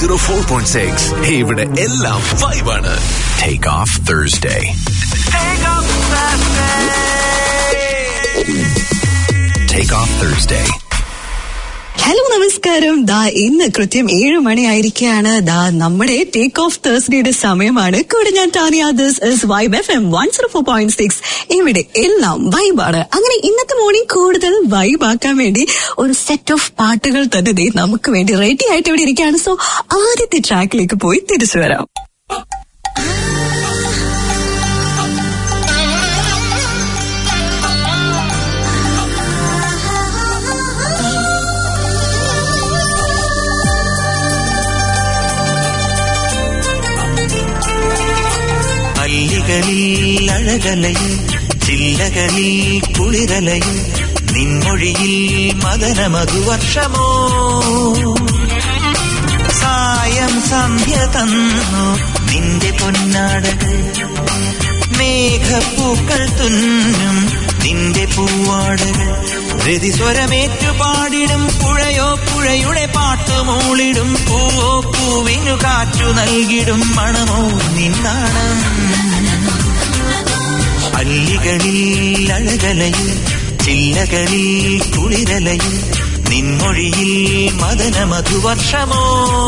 Zero four point six ഇവിടെ എല്ലാം വൈബാണ് take off Thursday take off Thursday hello നമസ്കാരം ദാ ഇന്ന് കൃത്യം ഏഴ് മണിയായിരിക്കുകയാണ് ദാ നമ്മുടെ ടേക്ക് ഓഫ് തേഴ്സ്ഡേയുടെ സമയമാണ് കൂടെ ഞാൻ Tanya this is Vibe F M one zero four point six ഇവിടെ എല്ലാം വൈബാണ് അങ്ങനെ ഇന്നത്തെ മോർണിംഗ് കൂടുതൽ വൈബാക്കാൻ വേണ്ടി ഒരു സെറ്റ് ഓഫ് പാട്ടുകൾ തന്നെ ദേ നമുക്ക് വേണ്ടി റെഡി ആയിട്ട് ഇവിടെ ഇരിക്കുകയാണ് സോ ആദ്യത്തെ ട്രാക്കിലേക്ക് പോയി തിരിച്ചു വരാം അല്ലികളിൽ അഴകലയിൽ ചില്ലകളിൽ കുളിരലയിൽ നിൻമൊഴിയിൽ മദന മധുവർഷമോ സായം സന്ധ്യ തന്നു നിന്റെ പൊന്നാടകൾ മേഘപ്പൂക്കൾ തുന്നും നിന്റെ പൂവാടകൾ രതിസ്വരമേറ്റു പാടിടും പുഴയോ പുഴയുടെ പാട്ടുമൂളിടും പൂവോ പൂവിനു കാറ്റു നൽകിടും മണമോ നിന്നാണം അല്ലികളിൽ അഴകലയിൽ ചില്ലകളിൽ കുളിരലയിൽ നിൻമൊഴിയിൽ മദന മധുവർഷമോ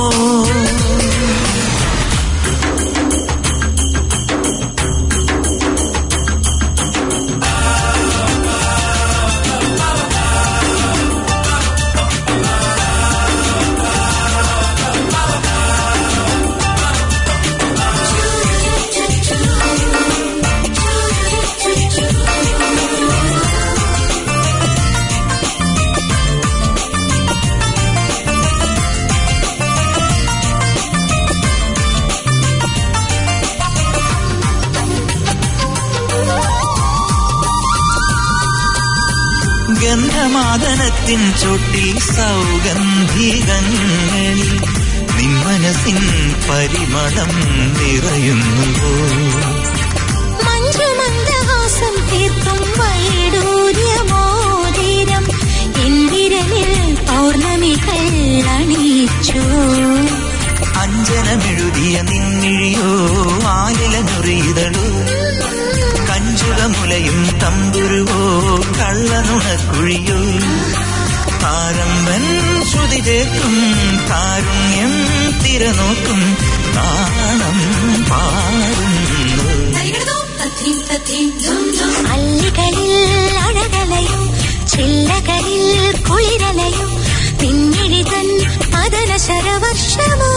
ഗന്ധമാദനത്തിൻ ചുട്ടിൽ സൗഗന്ധികങ്ങളിൽ നിൻ മനസ്സിൻ പരിമളം നിറയുന്നുവോ മഞ്ജുമന്ദഹാസം തീർക്കും വൈഡൂര്യമോതിരം എന്തിരനിൽ പൗർണമികൾ അണിയിച്ചു അഞ്ജനമെഴുതിയ നിന്നിഴിയോ ആലിലനുറിയതളോ കഞ്ചുകമുലയും തമ്പുരുവോ കള്ളനുണക്കുഴിയോ താരമ്പൻ ശ്രുതി ചേർക്കും കാരുണ്യം തിരനോക്കും നാണം പാടുന്നു അല്ലികളിൽ അഴകലയും ചില്ലകളിൽ കുളിരലയും പിന്നിഴിതൻ മദന ശരവർഷമോ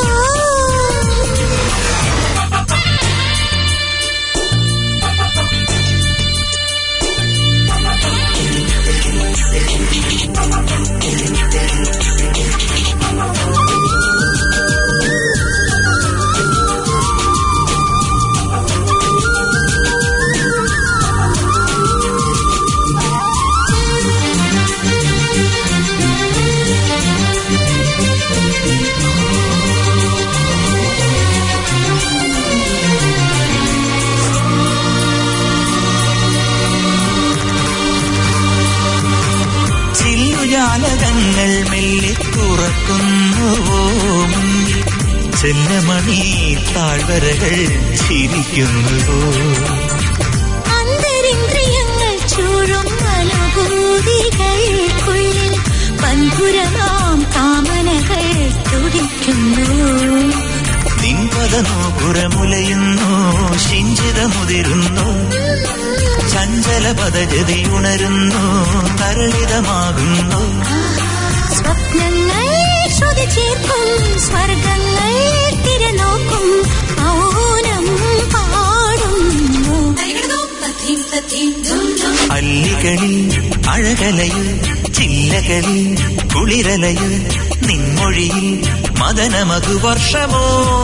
ചില്ലുജാലകങ്ങൾ മെല്ലെ തുറക്കുന്നുവോ മുന്നിൽ ചെല്ലമണി താഴ്വരകൾ ചിരിക്കുന്നുവോ അന്തരിന്ദ്രിയങ്ങൾ ചൂഴും അനുഭൂതികൾക്കുള്ളിൽ പൻപുരമാം കാമനകൾ തുടിക്കുന്നു നിൻപദനോപുരമുലയുന്നു ശിഞ്ചിതമുതിരുന്നു ചഞ്ചല പദജതി ഉണരുന്നു തരളിതമാകുന്നു സ്വപ്നങ്ങൾ ശ്രുതി ചേർക്കും സ്വർഗങ്ങൾ തിരനോക്കും മൗനം പാടുന്നു അല്ലികളിൽ അഴകലയിൽ ചില്ലകളിൽ കുളിരലയിൽ നിൻമൊഴിയിൽ മദന മധുവർഷമോ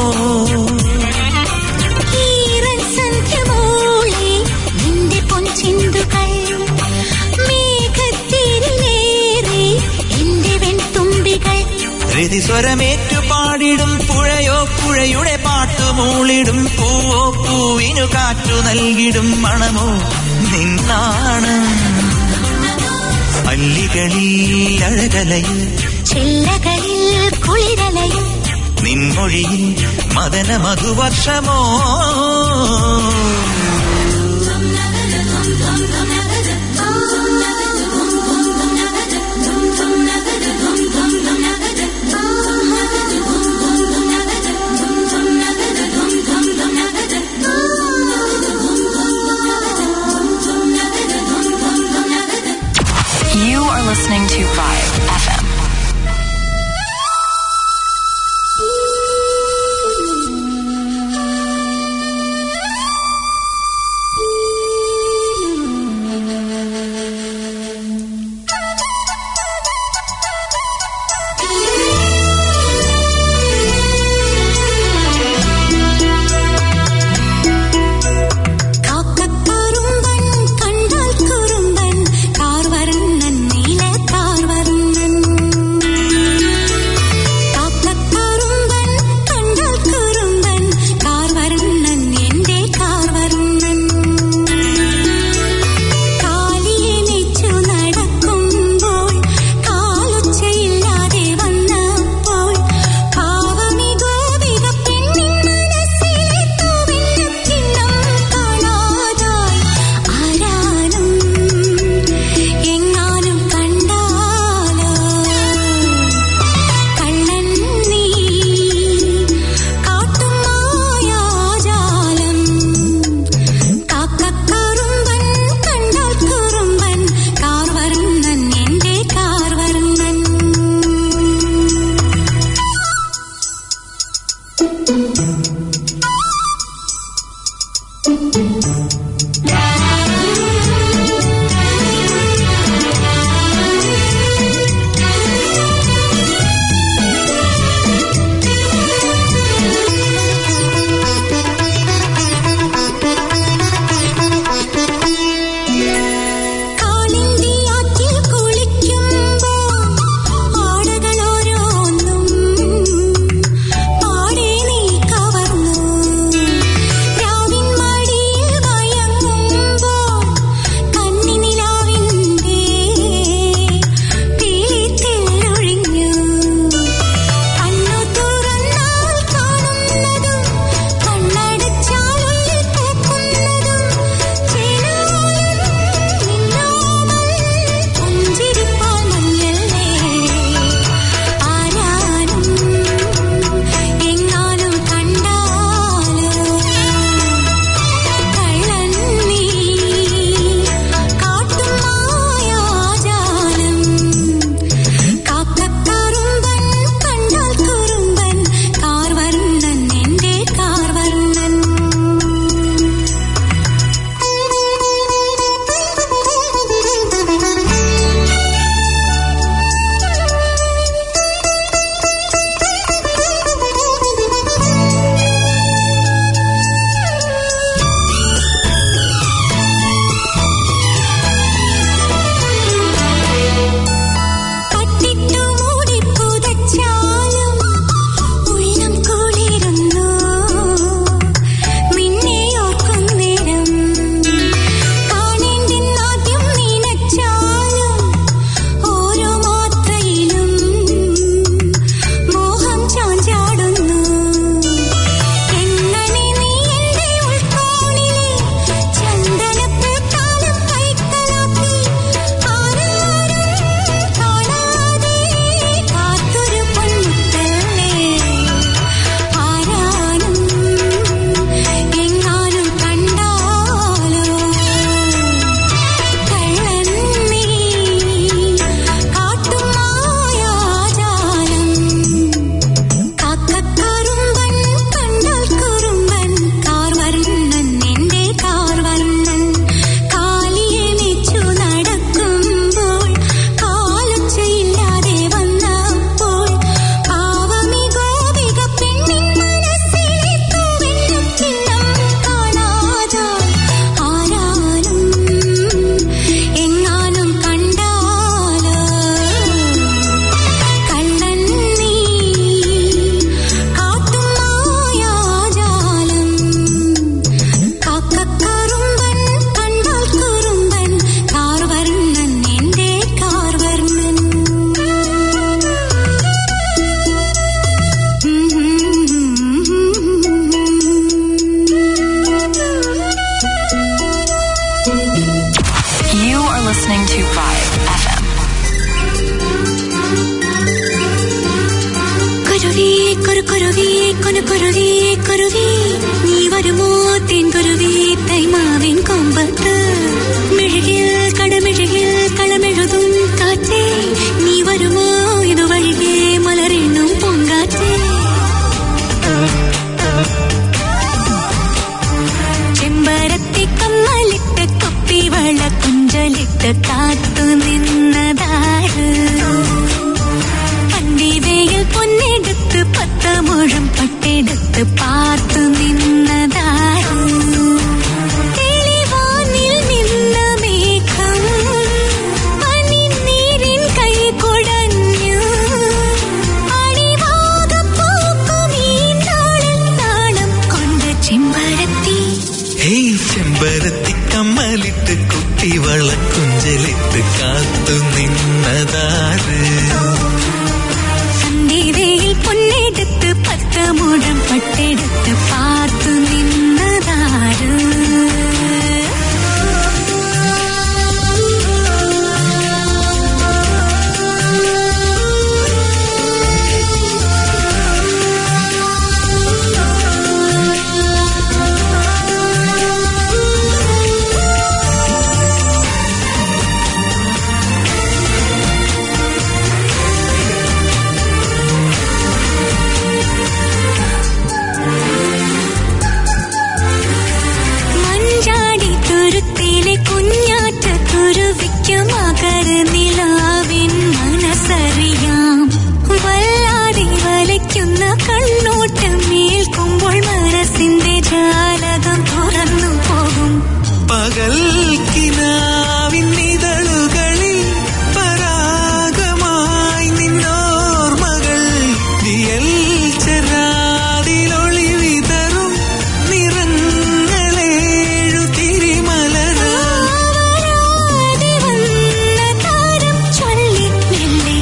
ഈറൻ സന്ധ്യമൂളി നിന്റെ പൊൻചിന്തുകൾ മേഘത്തിരിലേറി എന്റെ വെൺതുമ്പികൾ രതിസ്വരമേറ്റു പാടിടും പുഴയോ പുഴയുടെ പാട്ടുമൂളിടും പൂവോ പൂവിനു കാറ്റു നൽകിടും മണമോ നിന്നാണ് അല്ലികളിൽ അഴകലയിൽ ചില്ലകളിൽ കുളിരലയും നിൻ നിൻമൊഴിയിൽ മദന മധുവർഷമോ You are listening to Vibe FM. കുരുക്കുരുവി കുനുക്കുരുവി കുരുവി നീ വരുമോ തേൻകുരുവി തൈമാവിൻ കൊമ്പത്ത് മെഴുകിൽ കടമെഴുകിൽ കളമെഴുതും കാറ്റേ നീ വരുമോ ഇതുവഴികെ മലരെണ്ണും പൊങ്കാറ്റേ ചെമ്പരത്തി കമ്മലിട്ട് കുപ്പിവള കുഞ്ചലിട്ട് കാത്തു നിന്നതാര് പണ്ടിവയിൽ പൊന്നെടുത്ത് പത്ത് മുഴം പട്ടെടുത്ത് പാർത്തു നിന്നതാര് തെളിവാനിൽ നിന്ന മേഘം പനിനീരിൻ കൈ കുടഞ്ഞു അടിവാകപ്പൂക്കും ഈ നാളിൽ നാണം കൊണ്ട് ചെമ്പരത്തി ഹേയ് ചെമ്പരത്തി കമ്മലിട്ട് കുട്ടി വളക്കുഞ്ചലിട്ട് കാത്തു നിന്നതാര് സന്ധ്യവയിൽ പൊന്നെടുത്ത് പത്ത് മുഴം പട്ടെടുത്ത് പാർത്തു നിന്നതാര് മഞ്ചാടി തുരുത്തിലെ കുഞ്ഞാറ്റ കുരുവിക്ക് മകര നിലാവിൻ മനസ്സറിയാം വല്ലാതെ വലയ്ക്കുന്ന കണ്ണോട്ടം ഏൽക്കുമ്പോൾ മനസ്സിന്റെ ജാലകം തുറന്നു പോകും പകൽ കിനാവിൻ ഇതളുകളിൽ പരാഗമായി നിന്നോർമകൾ വിയൽ ചെറാതിലൊളി വിതറും നിറങ്ങളേഴു തിരിമലരാ ആവരാതെ വന്ന താരം ചൊല്ലി മെല്ലെ.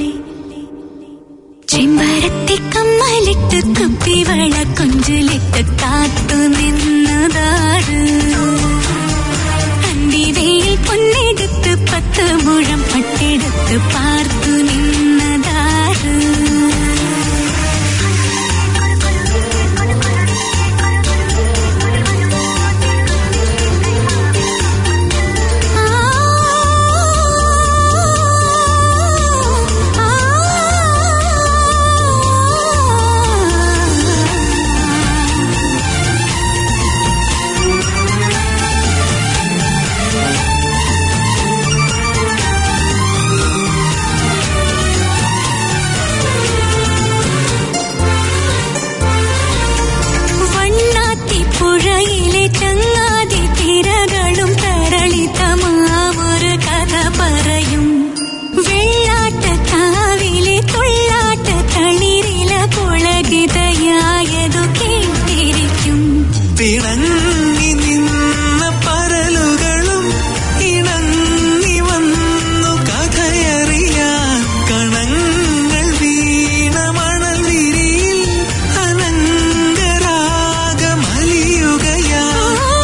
ചെമ്പരത്തി കമ്മലിട്ട് കുപ്പിവള കൊഞ്ചിലിട്ട് കാത്തു നിന്നതാറ് അന്തിവയിൽ പൊന്നെടുത്ത് പത്ത് മുഴം പട്ടെടുത്ത് പാർത്തു നിന്നതാറ് വണ്ണാത്തി പുഴയിലെ ചങ്ങാതി തിരകളും തരളിതമാമൊരു കഥ പറയും വെള്ളാട്ട കാവിലെ തൊള്ളാട്ട തളിരില പുളകിതയായതു കേട്ടിരിക്കും പിണങ്ങി നിന്ന പരലുകളും ഇണങ്ങി വന്നു കഥയറിയാൻ കണങ്ങൾ വീണ മണൽ വിരിയിൽ അനങ്കരാഗമലിയുകയാ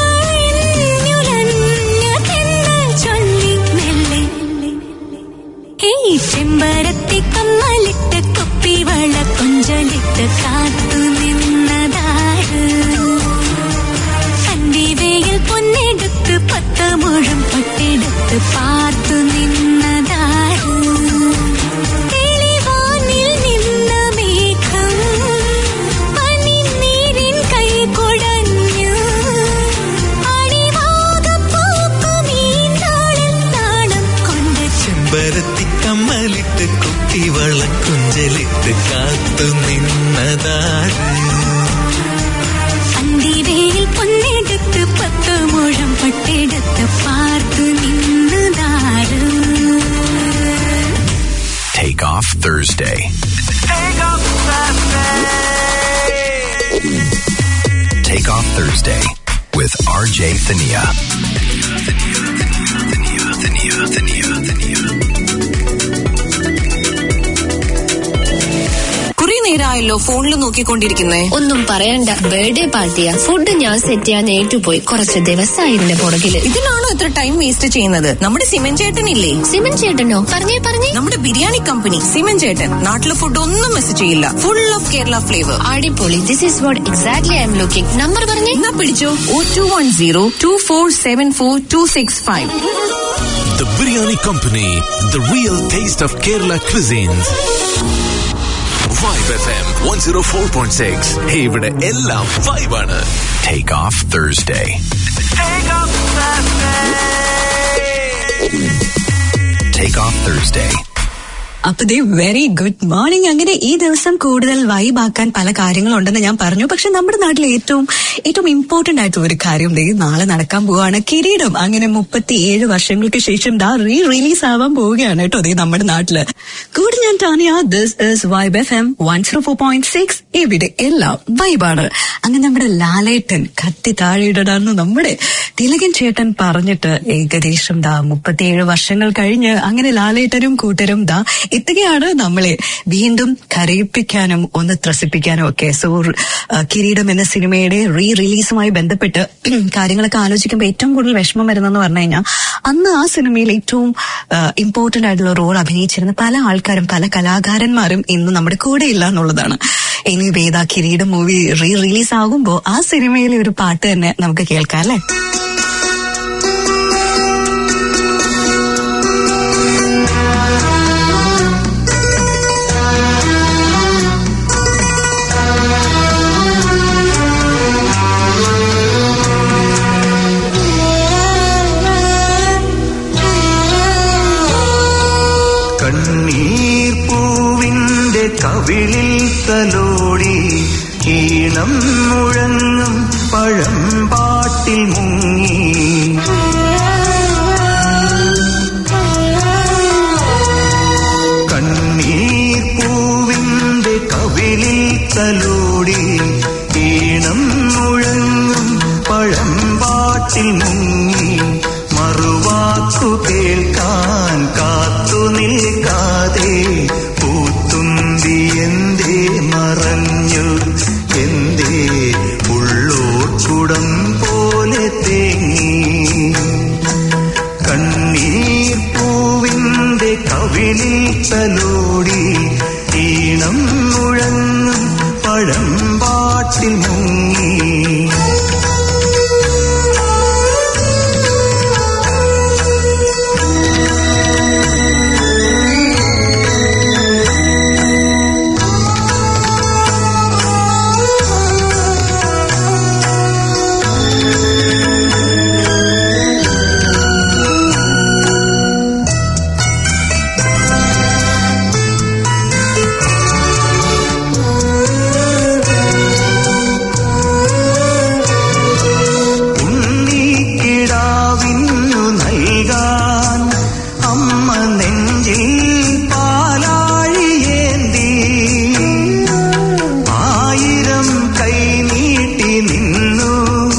ചൊല്ലി മെല്ലെ ഏയ് ചെമ്പരത്തി കമ്മലിട്ട് കുപ്പിവള കൊഞ്ചലിട്ട് കാത്തു നിന്നതാര് സന്ധ്യവയിൽ പൊന്നെടുത്ത് പത്ത് മുഴം പട്ടെടുത്ത് പാർത്തു നിന്നതാര് തെളിവാനിൽ നിന്ന മേഘം പനിനീരിൻ കൈ കുടഞ്ഞു അടിവാകപ്പൂക്കും ഈ നാളിൽ നാണം കൊണ്ട് ചെമ്പരത്തി കമ്മലിട്ട് കുട്ടി വളക്കുഞ്ചലിട്ട് കാത്തു നിന്നതാര് സന്ധ്യവയിൽ പൊന്നെടുത്ത് പത്ത് മുഴം പട്ടെടുത്ത് പാർത്തു നിന്നതാര് Take off Thursday. Take off Thursday with RJ Thania. കുറെ നേരം നാളായല്ലോ ഫോണിൽ നോക്കിക്കൊണ്ടിരിക്കുന്നേ ഒന്നും പറയണ്ട ബർത്ത്ഡേ പാർട്ടിയാ ഫുഡ് ഞാൻ സെറ്റ് ചെയ്യാൻ ഏറ്റുപോയി കുറച്ച് ദിവസമായി ഇതിന്റെ പുറകില് ഇതിനാണോ ഇത്ര ടൈം വേസ്റ്റ് ചെയ്യുന്നത് നമ്മുടെ സിമൻ ചേട്ടനില്ലേ സിമൻ ചേട്ടനോ പറഞ്ഞേ പറഞ്ഞേ നമ്മുടെ ബിരിയാണി കമ്പനി സിമൻ ചേട്ടൻ നാട്ടിലെ ഫുഡ് ഒന്നും മിസ് ചെയ്യില്ല ഫുൾ ഓഫ് കേരള ഫ്ലേവർ അടിപൊളി this is what exactly I'm looking number പറഞ്ഞേ എന്നാ പിടിച്ചോ oh two one zero two four seven four two six five The Biryani Company, the real taste of Kerala cuisines. Vibe FM 104.6. Hey, ഇവിടെ എല്ലാം vibe ആണ്. Take off Thursday. Take off Thursday. അപ്പൊ ദേ very good morning അങ്ങനെ ഈ ദിവസം കൂടുതൽ വൈബാക്കാൻ പല കാര്യങ്ങളുണ്ടെന്ന് ഞാൻ പറഞ്ഞു പക്ഷെ നമ്മുടെ നാട്ടിൽ ഏറ്റവും ഏറ്റവും ഇമ്പോർട്ടന്റ് ആയിട്ടുള്ള ഒരു കാര്യം ദേ നാളെ നടക്കാൻ പോവാണ് കിരീടം അങ്ങനെ മുപ്പത്തിയേഴ് വർഷങ്ങൾക്ക് ശേഷം ദാ റീ റിലീസ് ആവാൻ പോവുകയാണ് കേട്ടോ ദേ നമ്മുടെ നാട്ടില് കൂടെ ഞാൻ Tanya this is Vibe F M one zero four point six ഇവിടെ എല്ലാം വൈബാണ് അങ്ങനെ നമ്മുടെ ലാലേട്ടൻ കത്തി താഴെയിടാന്ന് നമ്മുടെ തിലകൻ ചേട്ടൻ പറഞ്ഞിട്ട് ഏകദേശം ദാ മുപ്പത്തിയേഴ് വർഷങ്ങൾ കഴിഞ്ഞ് അങ്ങനെ ലാലേട്ടനും കൂട്ടരും ദാ എത്തുകയാണ് നമ്മളെ വീണ്ടും കരയിപ്പിക്കാനും ഒന്ന് ത്രസിപ്പിക്കാനും ഒക്കെ സോ കിരീടം എന്ന സിനിമയുടെ റീ റിലീസുമായി ബന്ധപ്പെട്ട് കാര്യങ്ങളൊക്കെ ആലോചിക്കുമ്പോൾ ഏറ്റവും കൂടുതൽ വിഷമം വരുന്നതെന്ന് പറഞ്ഞു കഴിഞ്ഞാൽ അന്ന് ആ സിനിമയിൽ ഏറ്റവും ഇമ്പോർട്ടന്റ് ആയിട്ടുള്ള റോൾ അഭിനയിച്ചിരുന്ന പല ആൾക്കാരും പല കലാകാരന്മാരും ഇന്ന് നമ്മുടെ കൂടെ ഇല്ല എന്നുള്ളതാണ് ഇനി വേദ കിരീടം മൂവി റീ റിലീസ് ആകുമ്പോൾ ആ സിനിമയിലെ ഒരു പാട്ട് തന്നെ നമുക്ക് കേൾക്കാം അല്ലേ കണ്ണീർ പൂവിന്റെ കവിളിൽ തലോടി ഈണം മുഴങ്ങും പഴം പാട്ടിൽ മുങ്ങി കണ്ണീർ പൂവിന്റെ കവിളിൽ തലോടി ഈണം മുഴങ്ങും പഴം പാട്ടിൽ മുങ്ങി മറുവാക്കു കേൾക്കാൻ കാത്തു നിൽക്കാതെ പൂത്തുമ്പി എന്തേ മറഞ്ഞു എന്തേ ഉള്ളോർക്കുടം പോലെ തേങ്ങി കണ്ണീർ പൂവിന്റെ കവിളിൽ തലോടി ഈണം മുഴങ്ങും പഴം പാട്ടിൽ മുങ്ങി ഉണ്ണിക്കിടാവിന്നു നൽകാൻ അമ്മ നെഞ്ചിൽ പാലാഴിയേന്തി ആയിരം കൈ നീട്ടി നിന്നു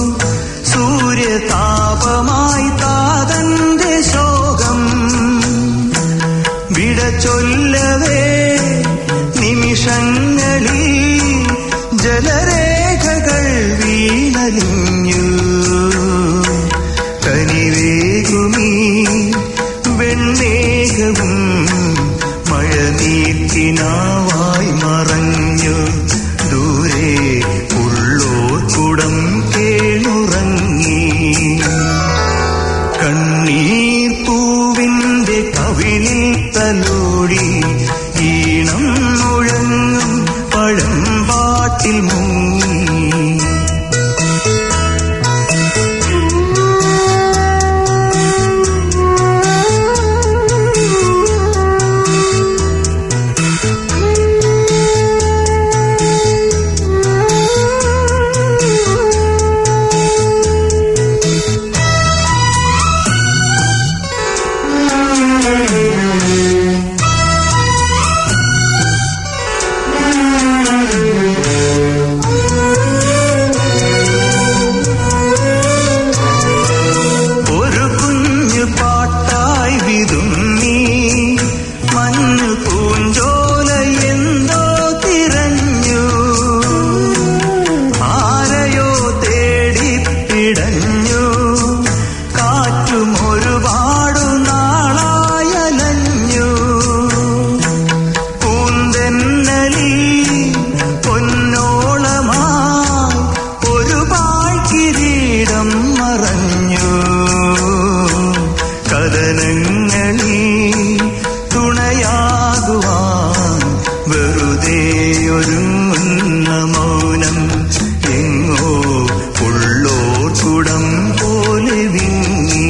സൂര്യതാപമായി താതന്റെ ശോകം വിട ചൊല്ലവേ നിമിഷങ്ങളിൽ ജലരേഖകൾ വീണലിഞ്ഞു കനിവേകുമീ വെണ്ണേകവും മഴ നീക്കിനാവായി മറഞ്ഞു ദൂരെ ഉള്ളോർക്കുടം കേണുറങ്ങി കണ്ണീർ പൂവിന്റെ കവിളിൽ തലോടി ഈണം മുഴങ്ങും പഴം പാട്ടിൽ മുങ്ങി ഒരുങ്ങുന്ന മൗനം എങ്ങോ ഉള്ളോർക്കുടം പോലെ വിങ്ങി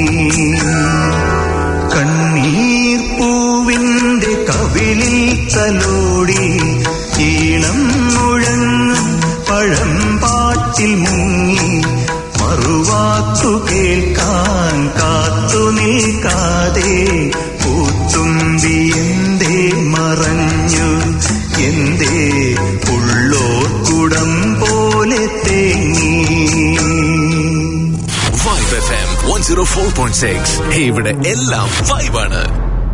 കണ്ണീർ പൂവിന്റെ കവിളിൽ തലോടി ഈണം മുഴങ്ങും പഴം പാട്ടിൽ മുങ്ങി മറുവാക്കു കേൾക്കാൻ കാത്തു നിൽക്കാതെ പൂത്തുമ്പി എന്തേ മറഞ്ഞു എന്തേ ഉള്ളോർക്കുടം പോലെ തേങ്ങി Vibe F M one zero four point six ഇവിടെ എല്ലാം വൈബാണ്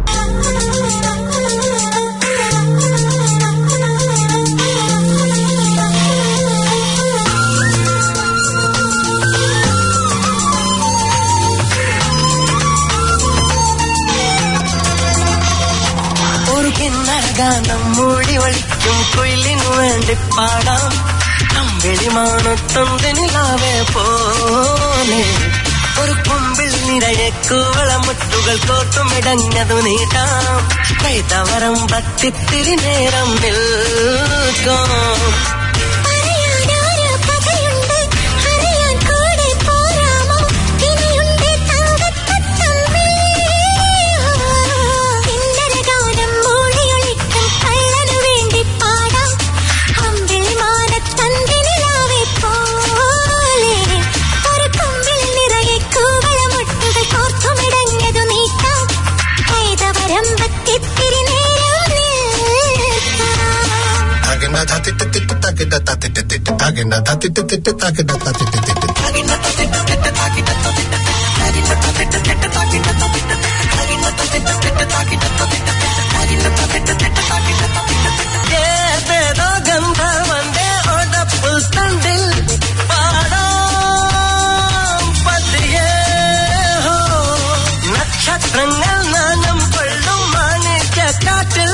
ഒരു കിന്നര ഗാനം മൂടി ഒളിക്കും കുയിലിനു വേണ്ടി പാടാം അമ്പിളിമാണത്തൊന്തിനിലാവേ പോലെ ഒരു കൊമ്പിൽ നിറയെ കൂവളമുട്ടുകൾ കോട്ടുമിടഞ്ഞതു നീട്ടാം കൈതവരം പത്തിത്തിരി നേരം നിൽക്കാം അറിയാനാരോ പകയുണ്ട് അറിയാൻ കൂടെ പോരാമോ ഇനിയുണ്ട് തങ്കത്തത്തമ്മേ കിന്നര ഗാനം മൂളിയൊളിക്കും കള്ളനു വേണ്ടി പാടാം അമ്പിളി മാനത്തന്തിനിലാവെ പോലെ ഒരു കൊമ്പിൽ നിറയെ കൂവളമുട്ടുകൾ കോർത്തുമിടഞ്ഞതു നീക്കാം കൈതവരമ്പത്തിത്തിരി നേരം നിൽക്കാം ഏതേതോ ഗന്ധർവന്റെ ഒടപ്പുസ്തണ്ടിൽ പാടാം പതിയേ ഹോ. നക്ഷത്രങ്ങൾ നാണം കൊള്ളും മാണിക്യക്കാറ്റിൽ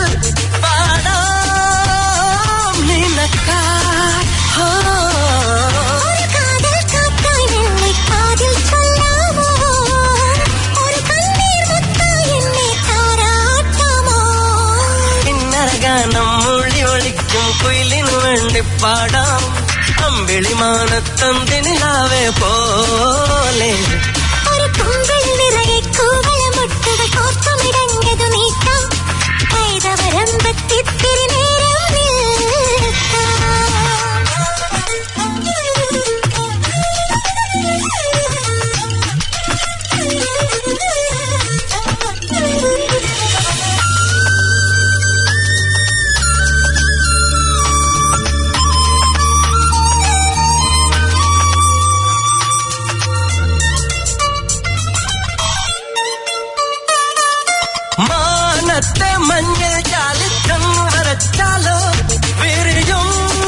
പാടാം നിനക്കായി ഹോ. ഒരു കാതൽ കാറ്റായി നിന്നെ കാതിൽ ചൊല്ലാമോ ഒരു കണ്ണീർ മുത്തായി എന്നെ താരാട്ടാമോ കിന്നര ഗാനം മൂളി ഒളിക്കും കുയിലിനു വേണ്ടി പാടാം അമ്പിളിമാനത്തന്തിനിലാവേ പോലെ ഒരു കുമ്പിൾ നിറയെ കൂവളമുട്ടുകൾ കോർത്തുമിടഞ്ഞതു നീക്കാം കൈതവരമ്പത്തിത്തിരി നേരം നിൽക്കാം മാനത്തെ മഞ്ഞൾ ചാലിച്ചെന്ന് വരച്ചാലോ വിരിയും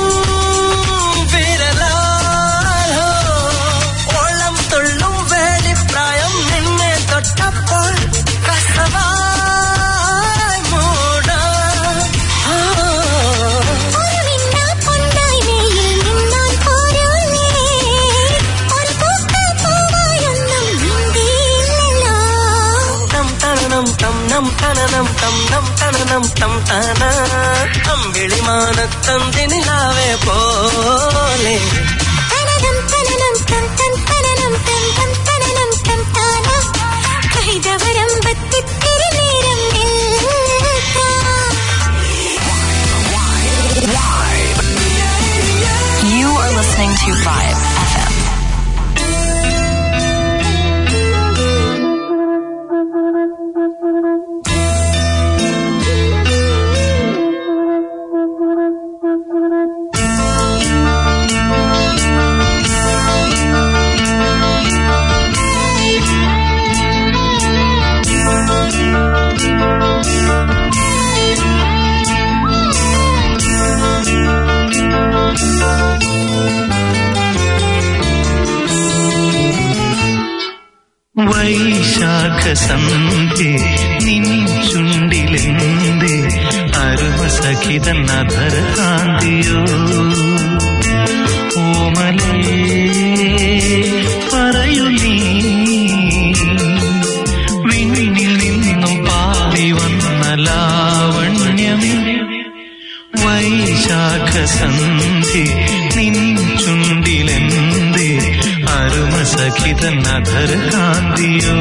വിരലാലോ ഓളം തുള്ളും വേലിപ്രായം നിന്നെ തൊട്ടപ്പോൾ കസവായി മൂടാം ആ. ഒരു മിന്നാ പൊന്നായി വെയിൽ നിന്നാൻ പോരൂലേ ഒരു പൂക്കൾ പൂവായൊന്നും മിണ്ടിയില്ലല്ലോ നം തണനം തം നം തണനം തം നം തണനം തം തന അമ്പിളിമാനത്തന്തിനിലാവേ പോലെ തനനം തനനം തം തം തനനം തം തം തനനം തം താന കൈതവരമ്പത്തിത്തിരി നേരം നിൽക്കാം You are listening to Vibe FM. വൈശാഖസന്ധി നിൻ ചുണ്ടിലെന്തേ അരുമസഖിതൻ അധരകാന്തിയോ ഓമലേ പറയൂ നീ വിണ്ണിൽ നിന്നും പാടി വന്ന ലാവണ്യമേ വൈശാഖസന്ധി വൈശാഖ സന്ധി നിൻ ചുണ്ടിലെന്തേ അരുമ സഖിതൻ അധര കാന്തിയോ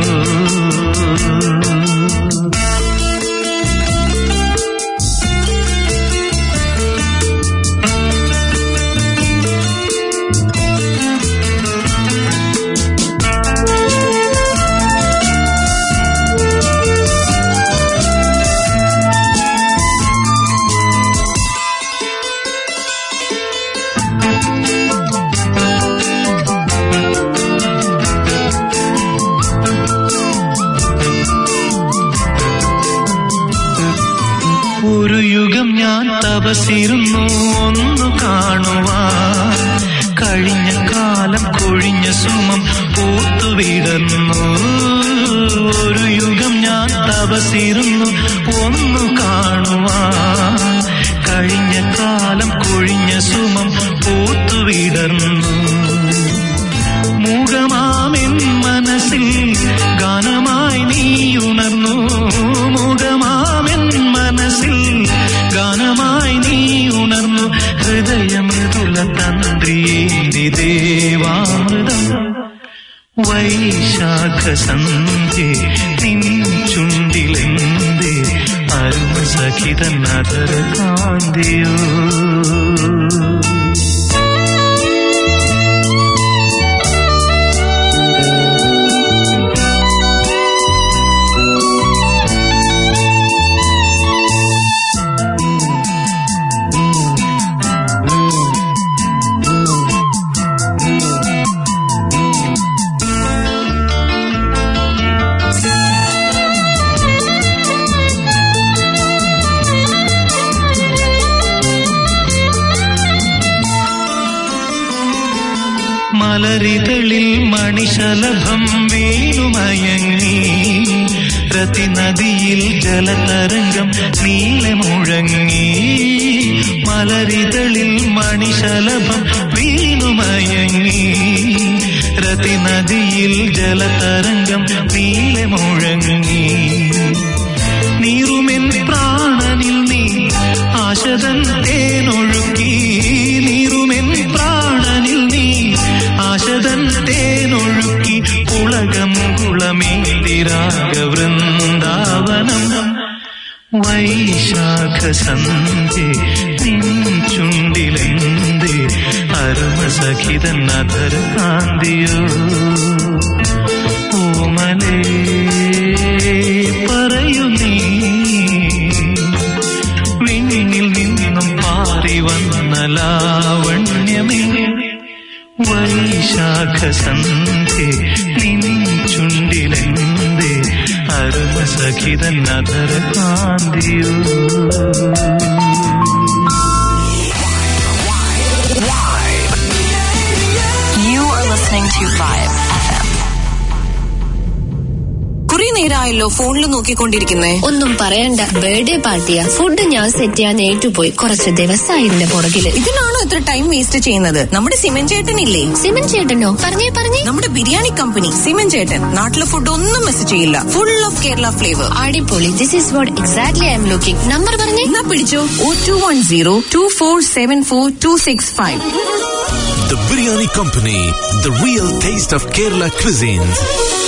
ഒരു യുഗം ഞാൻ തപസിരുന്നു ഒന്നു കാണുവാൻ കഴിഞ്ഞ കാലം കൊഴിഞ്ഞ സുമം പൂത്തുവിടർന്നു ഒരു യുഗം ഞാൻ തപസിരുന്നു ഒന്നു കാണുവാൻ കഴിഞ്ഞ കാലം കൊഴിഞ്ഞ സുമം പൂത്തുവിടർന്നു മൂകമാമെൻ മനസ്സിൽ ഗാനമായി നീ ഉണർന്നു മൂകമാമെൻ മനസ്സിൽ ഗാനമായി നീ ഉണർന്നു ഹൃദയമൃദുല തന്ത്രിയേന്തി ദേവാമൃതം വൈശാഖ സന്ധ്യ നിൻ ചുണ്ടിലെന്തേ അരുമ സഖിതൻ അതര കാന്തിയോ മലരിതളിൽ മണിശലഭം വീണുമയങ്ങി രതിനദിയിൽ ജലതരംഗം നീളെ മുഴങ്ങി മലരിതളിൽ മണിശലഭം വീണുമയങ്ങി രതിനദിയിൽ ജലതരംഗം നീളെ മുഴങ്ങി നീറുമെൻ പ്രാണനിൽ നീ ആശതൻ തേനൊഴുക്കി നീറുമെൻ പ്രാണനിൽ നീ ആശതൻ തേനൊഴുക്കി പുളകമുകുളമേതിരാഗവൃന്ദാവനം വൈശാഖ സന്ധ്യ നിൻ ചുണ്ടിലെന്തേ അരുമ സഖിതൻ അധര കാന്തിയോ ഓമലേ പറയൂ നീ വിണ്ണിൽ നിന്നും പാറി വന്ന ലാവണ്യമേ വൈശാഖ സന്ധ്യ നിൻ ചുണ്ടിലെന്തേ അരുമ സഖിതൻ അധര കാന്തിയോ You are listening to Vibe FM. കുറെ നേരമായല്ലോ ഫോണിൽ നോക്കിക്കൊണ്ടിരിക്കുന്നേ ഒന്നും പറയണ്ട ബർത്ത്ഡേ പാർട്ടിയാ ഫുഡ് ഞാൻ സെറ്റ് ചെയ്യാൻ ഏറ്റുപോയി കുറച്ച് ദിവസമായി ഇതിന്റെ പുറകില് ഇതിനാണോ ഇത്ര ടൈം വേസ്റ്റ് ചെയ്യുന്നത് നമ്മുടെ സിമൻ ചേട്ടനില്ലേ സിമൻ ചേട്ടനോ പറഞ്ഞേ പറഞ്ഞേ നമ്മുടെ ബിരിയാണി കമ്പനി സിമൻ ചേട്ടൻ നാട്ടിലെ ഫുഡ് ഒന്നും മിസ് ചെയ്യില്ല ഫുൾ ഓഫ് കേരള ഫ്ലേവർ അടിപൊളി this is what exactly I'm looking number പറഞ്ഞേ എന്നാ പിടിച്ചോ oh two one zero two four seven four two six five The Biryani Company, the real taste of Kerala cuisines.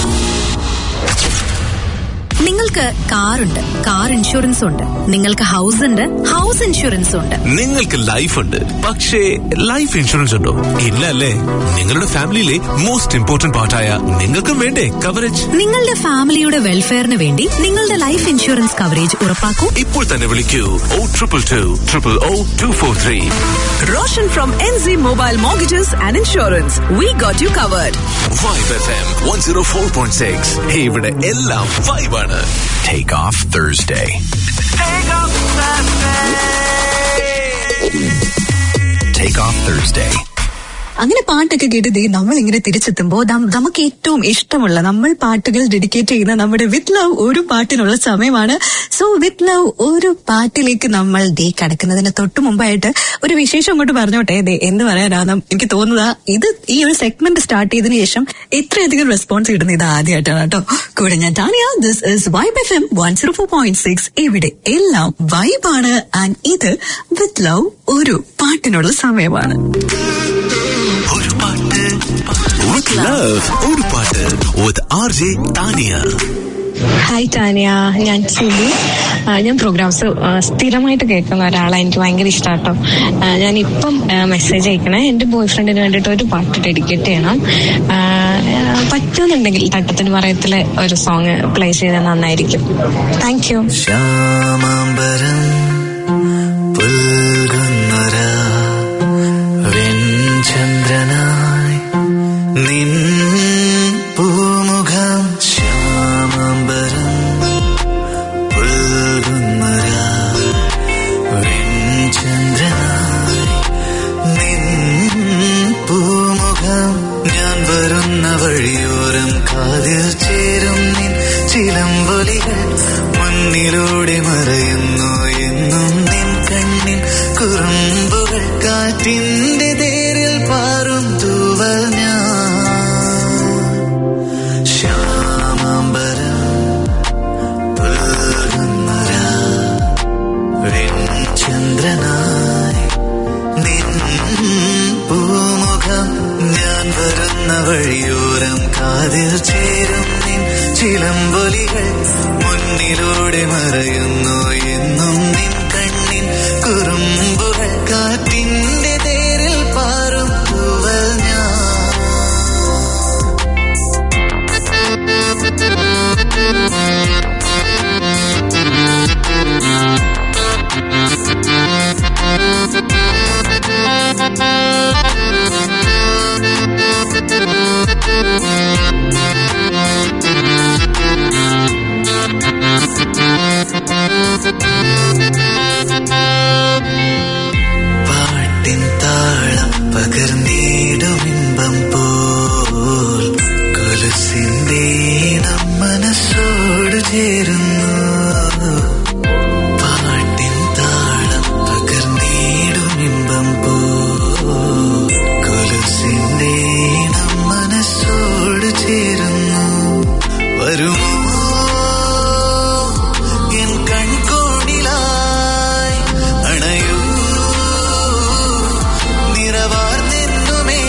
നിങ്ങൾക്ക് കാറുണ്ട് car insurance ഉണ്ട് നിങ്ങൾക്ക് house ഉണ്ട് house insurance ഉണ്ട് നിങ്ങൾക്ക് ലൈഫ് ഉണ്ട് പക്ഷേ ലൈഫ് ഇൻഷുറൻസ് ഉണ്ടോ ഇല്ല അല്ലേ നിങ്ങളുടെ ഫാമിലിയിലെ മോസ്റ്റ് ഇമ്പോർട്ടന്റ് പാർട്ടായ നിങ്ങൾക്കും വേണ്ടേ കവറേജ് നിങ്ങളുടെ ഫാമിലിയുടെ വെൽഫെയറിന് വേണ്ടി നിങ്ങളുടെ ലൈഫ് ഇൻഷുറൻസ് കവറേജ് ഉറപ്പാക്കൂ ഇപ്പോൾ തന്നെ വിളിക്കൂ oh triple two triple oh two four three Roshan from NZ Mobile Mortgages and Insurance. We got you covered. Vibe F M one zero four point six ഇവിടെ എല്ലാം വൈബാണ് Take off Thursday. Take off Thursday. അങ്ങനെ പാട്ടൊക്കെ കേട്ട് ദേ നമ്മൾ ഇങ്ങനെ തിരിച്ചെത്തുമ്പോൾ ദം- നമുക്ക് ഏറ്റവും ഇഷ്ടമുള്ള നമ്മൾ പാട്ടുകൾ ഡെഡിക്കേറ്റ് ചെയ്യുന്ന നമ്മുടെ വിത്ത് ലവ് ഒരു പാട്ടിനുള്ള സമയമാണ് സോ വിത്ത് ലവ് ഒരു പാട്ടിലേക്ക് നമ്മൾ ദേ കടക്കുന്നതിന് തൊട്ട് മുമ്പായിട്ട് ഒരു വിശേഷം അങ്ങോട്ട് പറഞ്ഞോട്ടെ ദേ എന്ത് പറയാനാണ് എനിക്ക് തോന്നുന്നത് ഇത് ഈ ഒരു സെഗ്മെന്റ് സ്റ്റാർട്ട് ചെയ്തതിനു ശേഷം ഇത്രയധികം റെസ്പോൺസ് കിട്ടുന്നത് ഇത് ആദ്യമായിട്ടാണ് കേട്ടോ കൂടെ ഞാൻ Tanya this is Vibe F M one zero four point six ഇവിടെ എല്ലാം വൈബാണ് ആൻഡ് ഇത് വിത്ത് ലവ് ഒരു പാട്ടിനുള്ള സമയമാണ് With love, ഒരു പാട്ട് with RJ Tania. Hi Tania ഞാൻ സുബി ആ, ഞാൻ പ്രോഗ്രാംസ് ആ, സ്ഥിരമായിട്ട് കേൾക്കുന്ന ഒരാളാണ് എനിക്ക് ഭയങ്കര ഇഷ്ടാട്ടോ ആ, ഞാൻ ഇപ്പം മെസ്സേജ് അയക്കണേ എന്റെ ബോയ് ഫ്രണ്ടിന് വേണ്ടിയിട്ട് ഒരു പാട്ട് ഡെഡിക്കേറ്റ് ചെയ്യണം ആ, ആ, പറ്റുമെന്നുണ്ടെങ്കിൽ തട്ടത്തിന് പറയത്തിലെ ഒരു സോങ് പ്ലേ ചെയ്താൽ നന്നായിരിക്കും താങ്ക് യു ശ്യാമാംബരം പുൽകുന്നൊര വെൺചന്ദ്രനായി നിൻ പൂമുഖം ശ്യാമാംബരം പുൽകുന്നൊര വെൺചന്ദ്രനായി നിൻ പൂമുഖം ഞാൻ വരുന്ന വഴിയോരം കാതിൽ ചേരും നിൻ ചിലമ്പൊലികൾ മുന്നിലൂടെ മറയുന്നു എന്നും നിൻ കണ്ണിൻ കുറുമ്പുകൾ കാറ്റിന്റെ തേരിൽ പാറും തൂവൽ ഞാൻ ശ്യാമാംബരം പുൽകുന്നൊര വെൺചന്ദ്രനായി നിൻ പൂമുഖം ഞാൻ വരുന്ന വഴിയോരം കാതിൽ ചേരും നിൻ ചിലമ്പൊലികൾ മുന്നിലൂടെ മറയുന്നു എന്നും നിൻ കണ്ണിൻ കുറുമ്പുകൾ കാറ്റിന്റെ തേരിൽ പാറും പൂവൽ ഞാൻ പാട്ടിൻ താളം പകർന്നിടും ഇമ്പം പോൽ കൊലുസിന്റെ ഇടം മനസ്സോട് ചേരുന്നു പാട്ടിൻ താളം പകർന്നിടും ഇമ്പം പോൽ കൊലുസിന്റെ ഇടം മനസ്സോട് ചേരുന്നു വരുമോ എൻ കൺകോണിലായി അണയൂ നിറവാർന്നെന്നുമേ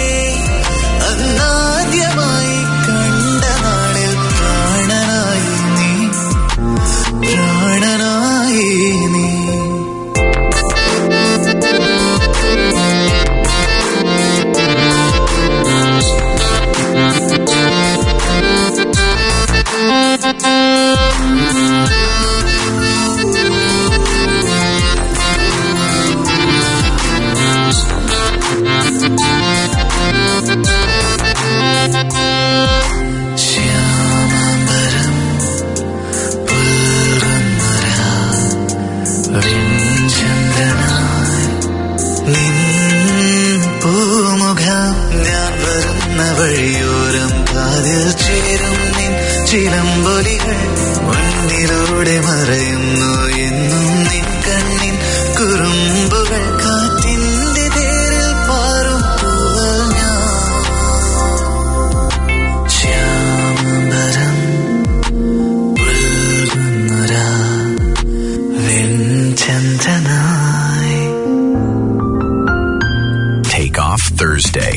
അന്നാദ്യമായി കണ്ട നാളിൽ പ്രാണനായി നീ പ്രാണനായി നീ ശ്യാമാംബരം പുൽകുന്നൊര വെൺചന്ദ്രനായി നിൻ പൂമുഖം ഞാൻ വരുന്ന വഴിയോരം കാതിൽ ചേരും നിൻ ചിലമ്പൊലികൾ മുന്നിലൂടെ മറയുന്നു എന്നും നിൻ കണ്ണിൻ കുറുമ്പുകൾ കാറ്റിന്റെ തേരിൽ പാറും പൂവൽ ഞാൻ ശ്യാമംബരം പുൽകുന്നൊര വെൺചന്ദ്രനായി Take off Thursday.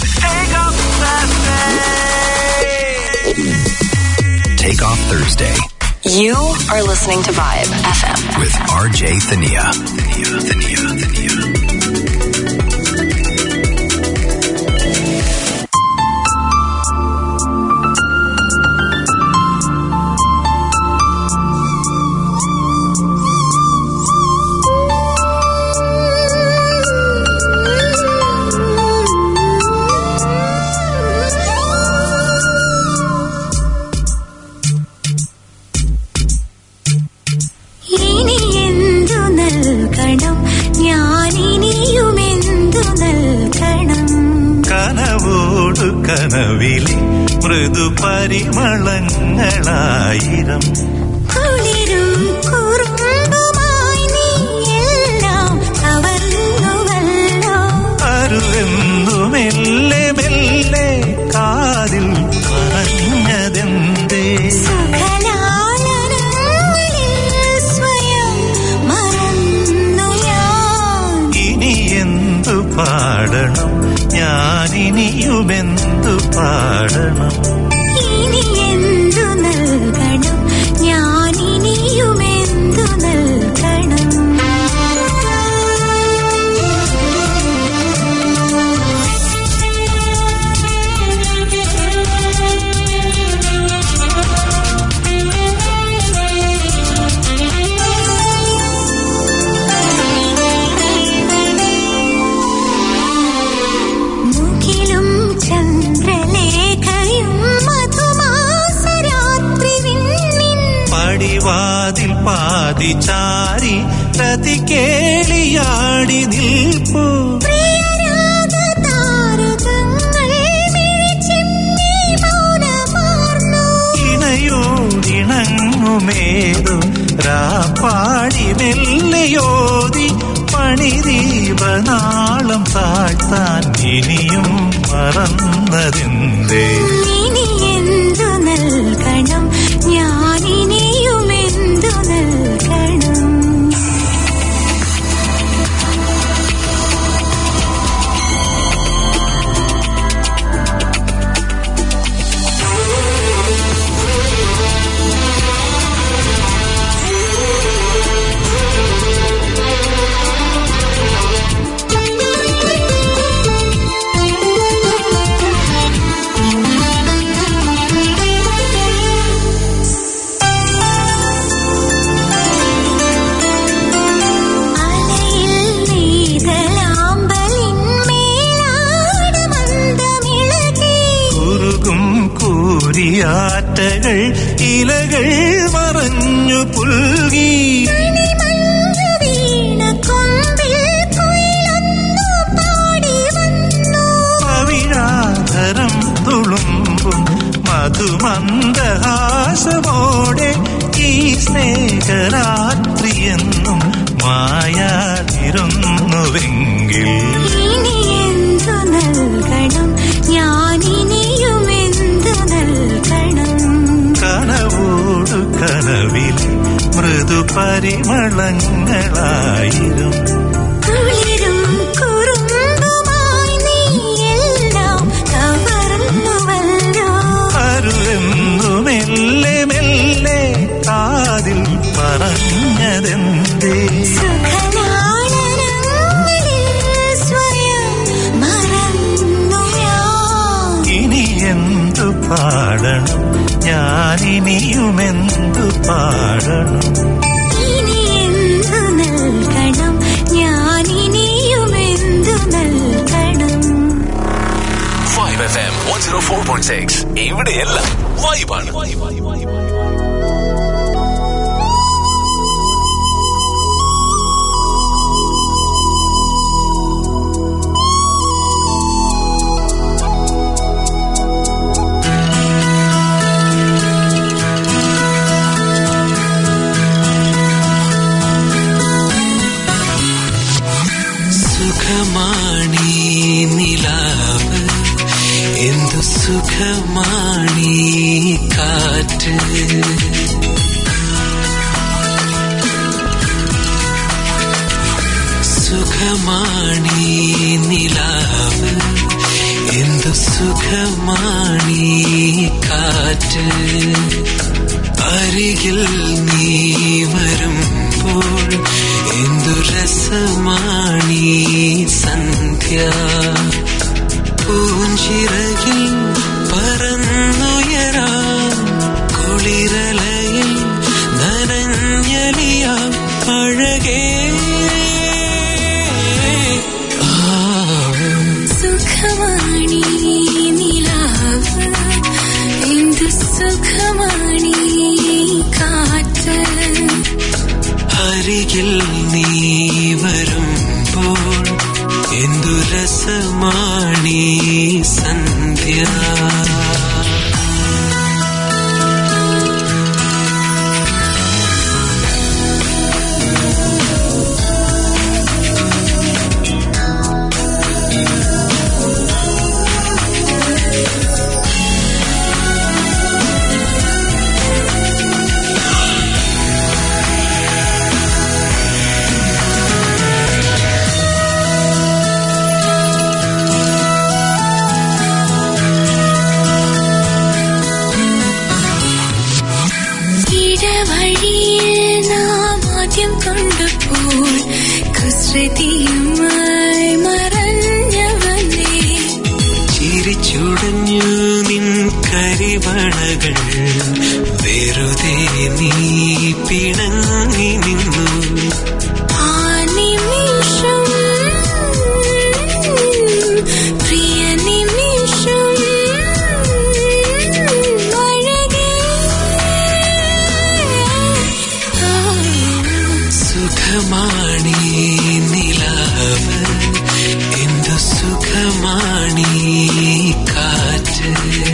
Take off Thursday You are listening to Vibe FM. with RJ Thania. Thania, Thania, Thania. ഇനി എന്തു നൽകണം ഞാനിനി കനവിലെ മൃദുപരിമളങ്ങളായിരം കുളിരും കുറുമ്പുമായി നീ എല്ലാം കവർന്നുവല്ലോ അരുവെന്നു മെല്ലെ മെല്ലെ കാതിൽ പറഞ്ഞതെന്തേ സുഖലാളനങ്ങളിൽ സ്വയം മറന്നു ഞാൻ ഇനി എന്തു പാടണം ഞാനിനിയുമെന്തു പാടണം ഇനി എന്തു നൽകണം ഞാനിനിയുമെന്തു നൽകണം മുകിലും ചന്ദ്രലേഖയും മധുമാസരാത്രി വിണ്ണിൻ പടിവാതിൽ പാതി ചാരി പ്രതി കേളിയാടി നിൽപ്പൂ പ്രിയരാഗതാരകങ്ങൾ മിഴിച്ചിമ്മി മൗനമാർന്നു. ഇണയോടിണങ്ങുമേതു രാപ്പാടി മെല്ലയോതി പണിദീപനാളം താഴ്ത്താൻ ഇനിയും മറന്നതെന്തേ ഇനി എന്തു നൽകണം ഞാനിനിയുമെന്തു നൽകണം അലയിൽ നീതലാമ്പലിൻ മേലാട് മന്ദമിളകി കുറുകും കൂരിയാറ്റകൾ ഇലകൾ മറഞ്ഞു പുൽകി മഞ്ഞു വീണ കൊമ്പിൽ കുയിലൊന്നു പാടി വന്നു പവിഴാധരം തുളുമ്പും മധുമന്ദഹാസമോടെ ഈ സ്നേഹരാത്രിയെന്നും മായാതിരുന്നുവെങ്കിൽ ഇനി എന്തു നൽകണം ഞാനിനിയുമെന്തു നൽകണം കനവോടു കനവിൽ മൃദുപരിമളങ്ങളായിരും കുളിരും കുറുമ്പുമായി നീ എല്ലാം കവർന്നുവല്ലോ അരുവെന്നു മെല്ലെ മെല്ലെ കാതിൽ പറഞ്ഞതെന്തേ സുഖലാളനങ്ങളിൽ സ്വയം മറന്നു ഞാൻ ഇനി എന്തു പാടണം ഞാനിനിയുമെന്തു പാടണം ഇനി എന്തു നൽകണം ഞാനിനിയുമെന്തു നൽകണം Vibe F M one zero four point six ഇവിടെയെല്ലാം വൈബാണ് സുഖമാണീ നിലാവ് എന്തു സുഖമാണീ കാറ്റ് സുഖമാണീ നിലാവ് എന്തു സുഖമാണീ കാറ്റ് അരികിൽ നീ വരുമ്പോൾ എന്തു രസമാണീ സന്ധ്യ പൂഞ്ചിറകിൽ പറന്നുയരാം കുളിരലയിൽ നനഞ്ഞലിയാം അഴകേ സുഖമാണീ നിലാവ് എന്തു സുഖമാണീ കാറ്റ് അരികിൽ നീ വരുമ്പോൾ എന്തു രസമാണീ സന്ധ്യ ഇടവഴിയിൽ നാം ആദ്യം കണ്ടപ്പോൾ കുസൃതിയുമായി മറഞ്ഞവനെ ചിരിച്ചുടഞ്ഞു നിൻ കരിവളകൾ വെറുതെ നീ പിണങ്ങി നിന്നു ആ നിമിഷം പ്രിയ നിമിഷം അഴകേ സുഖമാണീ നിലാവ് എന്തു സുഖമാണീ കാറ്റ്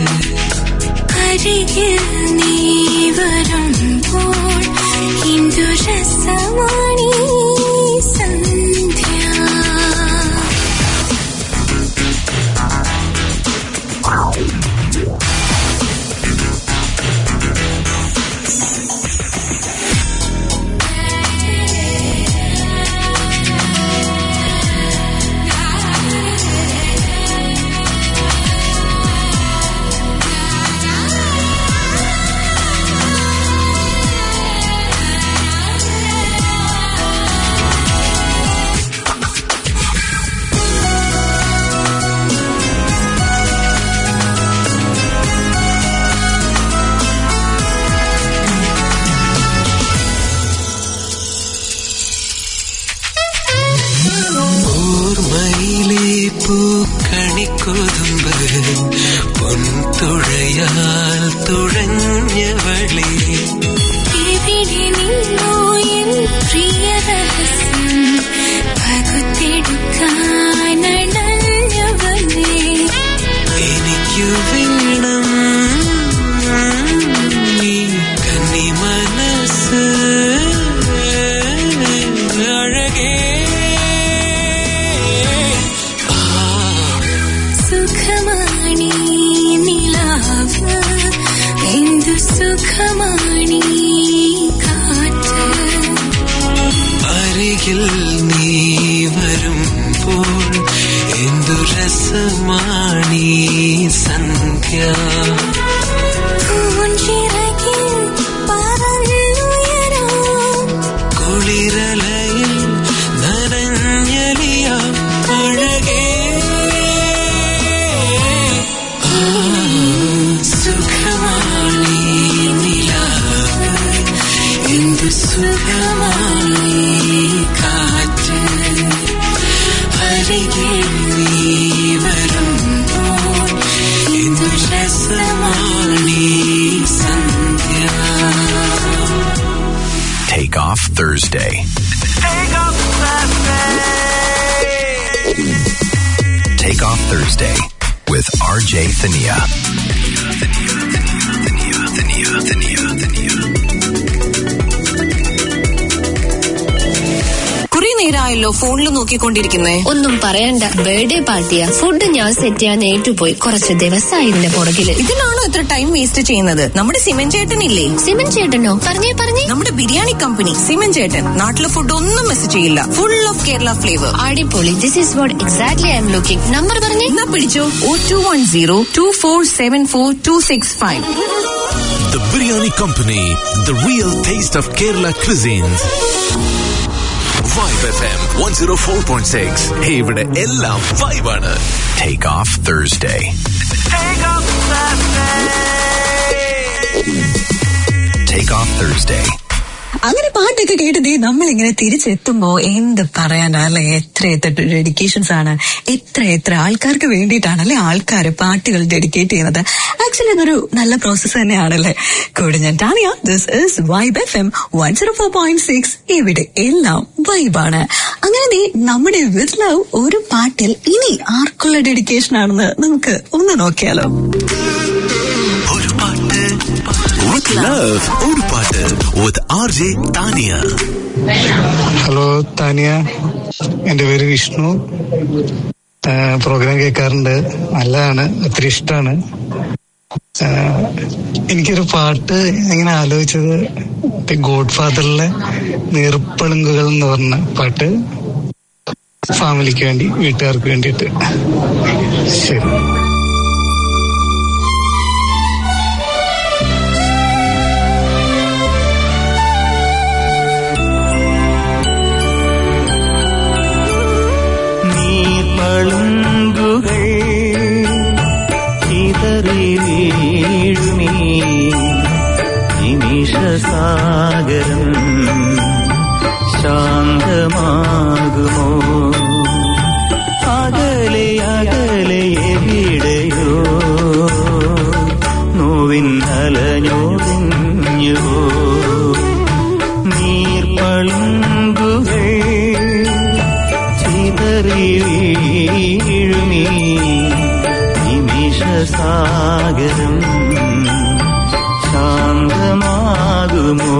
അരികിൽ നീ വരുമ്പോൾ ഇന്ദു രസമാണീ സന്ധ്യ ഓർമ്മയിലെ പൂക്കണിക്കൊതുമ്പ് പൊൻതുഴയാൽ തുഴഞ്ഞവളെ എവിടെ നിന്നോ എൻ പ്രിയ രഹസ്യം പകുത്തെടുക്കാനടഞ്ഞവനെ എനിക്കു വേണം നീ കന്നി മനസ്സ് അഴകേ സുഖമാണീ നിലാവ് എന്തു സുഖമാണീ കാറ്റ് അരികിൽ നീ വരുമ്പോൾ എന്തു രസമാണീ സന്ധ്യ പൂഞ്ചിറകിൽ പറന്നുയരാം കുളിരലയിൽ നനഞ്ഞലിയ അഴകേ ആ, സുഖമാണീ നിലാവ് എന്തു സുഖമാണീ കാറ്റ് അരികിൽ നീ വരുമ്പോൾ എന്തു രസമാണീ സന്ധ്യ Take off Thursday. Take off Thursday with RJ Thania. കുറെ നേരമായല്ലോ ഫോണിൽ നോക്കിക്കൊണ്ടിരിക്കുന്നേ ഒന്നും പറയണ്ട ബർത്ത്ഡേ പാർട്ടിയാ ഫുഡ് ഞാൻ സെറ്റ് ചെയ്യാൻ ഏറ്റുപോയി കുറച്ച് ദിവസമായി ഇതിന്റെ പുറകില് ഇതിനാണോ ഇത്ര ടൈം വേസ്റ്റ് ചെയ്യുന്നത് നമ്മുടെ സിമൻ ചേട്ടനില്ലേ സിമൻ ചേട്ടനോ പറഞ്ഞേ പറഞ്ഞേ നമ്മുടെ ബിരിയാണി കമ്പനി സിമൻ ചേട്ടൻ നാട്ടിലെ ഫുഡ് ഒന്നും മിസ് ചെയ്യില്ല ഫുൾ ഓഫ് കേരള ഫ്ലേവർ അടിപൊളി this is what exactly I'm looking number പറഞ്ഞേ എന്നാ പിടിച്ചോ oh two one zero two four seven four two six five The Biryani Company, the real taste of Kerala cuisines. Vibe FM 104.6. ഇവിടെ എല്ലാം വൈബാണ് Take off Thursday. Take off Thursday അങ്ങനെ പാട്ടൊക്കെ കേട്ടതേ നമ്മൾ ഇങ്ങനെ തിരിച്ചെത്തുമ്പോ എന്ത് പറയാനാ അല്ലെ എത്ര എത്ര ഡെഡിക്കേഷൻസ് ആണ് എത്ര എത്ര ആൾക്കാർക്ക് വേണ്ടിയിട്ടാണ് അല്ലെ ആൾക്കാർ പാട്ടുകൾ ഡെഡിക്കേറ്റ് ചെയ്യുന്നത് ആക്ച്വലി അതൊരു നല്ല പ്രോസസ്സ് തന്നെയാണല്ലേ കൂടെ ഞാൻ Tanya this is Vibe F M one zero four point six ഇവിടെ എല്ലാം വൈബാണ് അങ്ങനെ ദേ നമ്മുടെ വിത്ത് ലവ് ഒരു പാട്ടിൽ ഇനി ആർക്കുള്ള ഡെഡിക്കേഷൻ ആണെന്ന് നമുക്ക് ഒന്ന് നോക്കിയാലോ With love, ഒരു പാട്ട് with RJ Tania. Hello Tania എന്റെ പേര് വിഷ്ണു പ്രോഗ്രാം കേൾക്കാറുണ്ട് നല്ലതാണ് ഒത്തിരി ഇഷ്ടമാണ് എനിക്കൊരു പാട്ട് ഇങ്ങനെ ആലോചിച്ചത് ഗോഡ് ഫാദറിലെ നീർപ്പളുങ്കുകൾ എന്ന് പറഞ്ഞ പാട്ട് ഫാമിലിക്ക് വേണ്ടി വീട്ടുകാർക്ക് വേണ്ടിയിട്ട് ശരി നീർപ്പളുങ്കുകൾ ചിതറി വീഴുമീ നിമിഷസാഗരം ശാന്തമാകുമോ അകലെ അകലെ എവിടെയോ നോവിൻ അലഞ്ഞോടിഞ്ഞുവോ നീർപ്പളുങ്കുകൾ ചിതറി വീഴുമീ നിമിഷസാഗരം ശാന്തമാകുമോ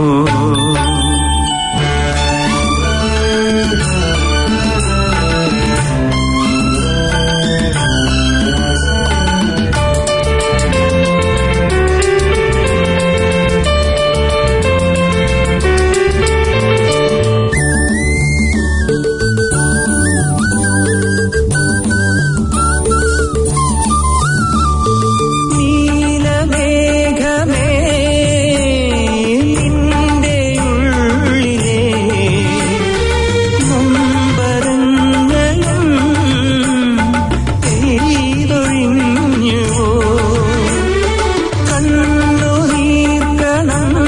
നീലമേഘമേ നിന്റെ ഉള്ളിലെ നൊമ്പരങ്ങളും പെയ്തൊഴിഞ്ഞുവോ കണ്ണുനീർക്കണം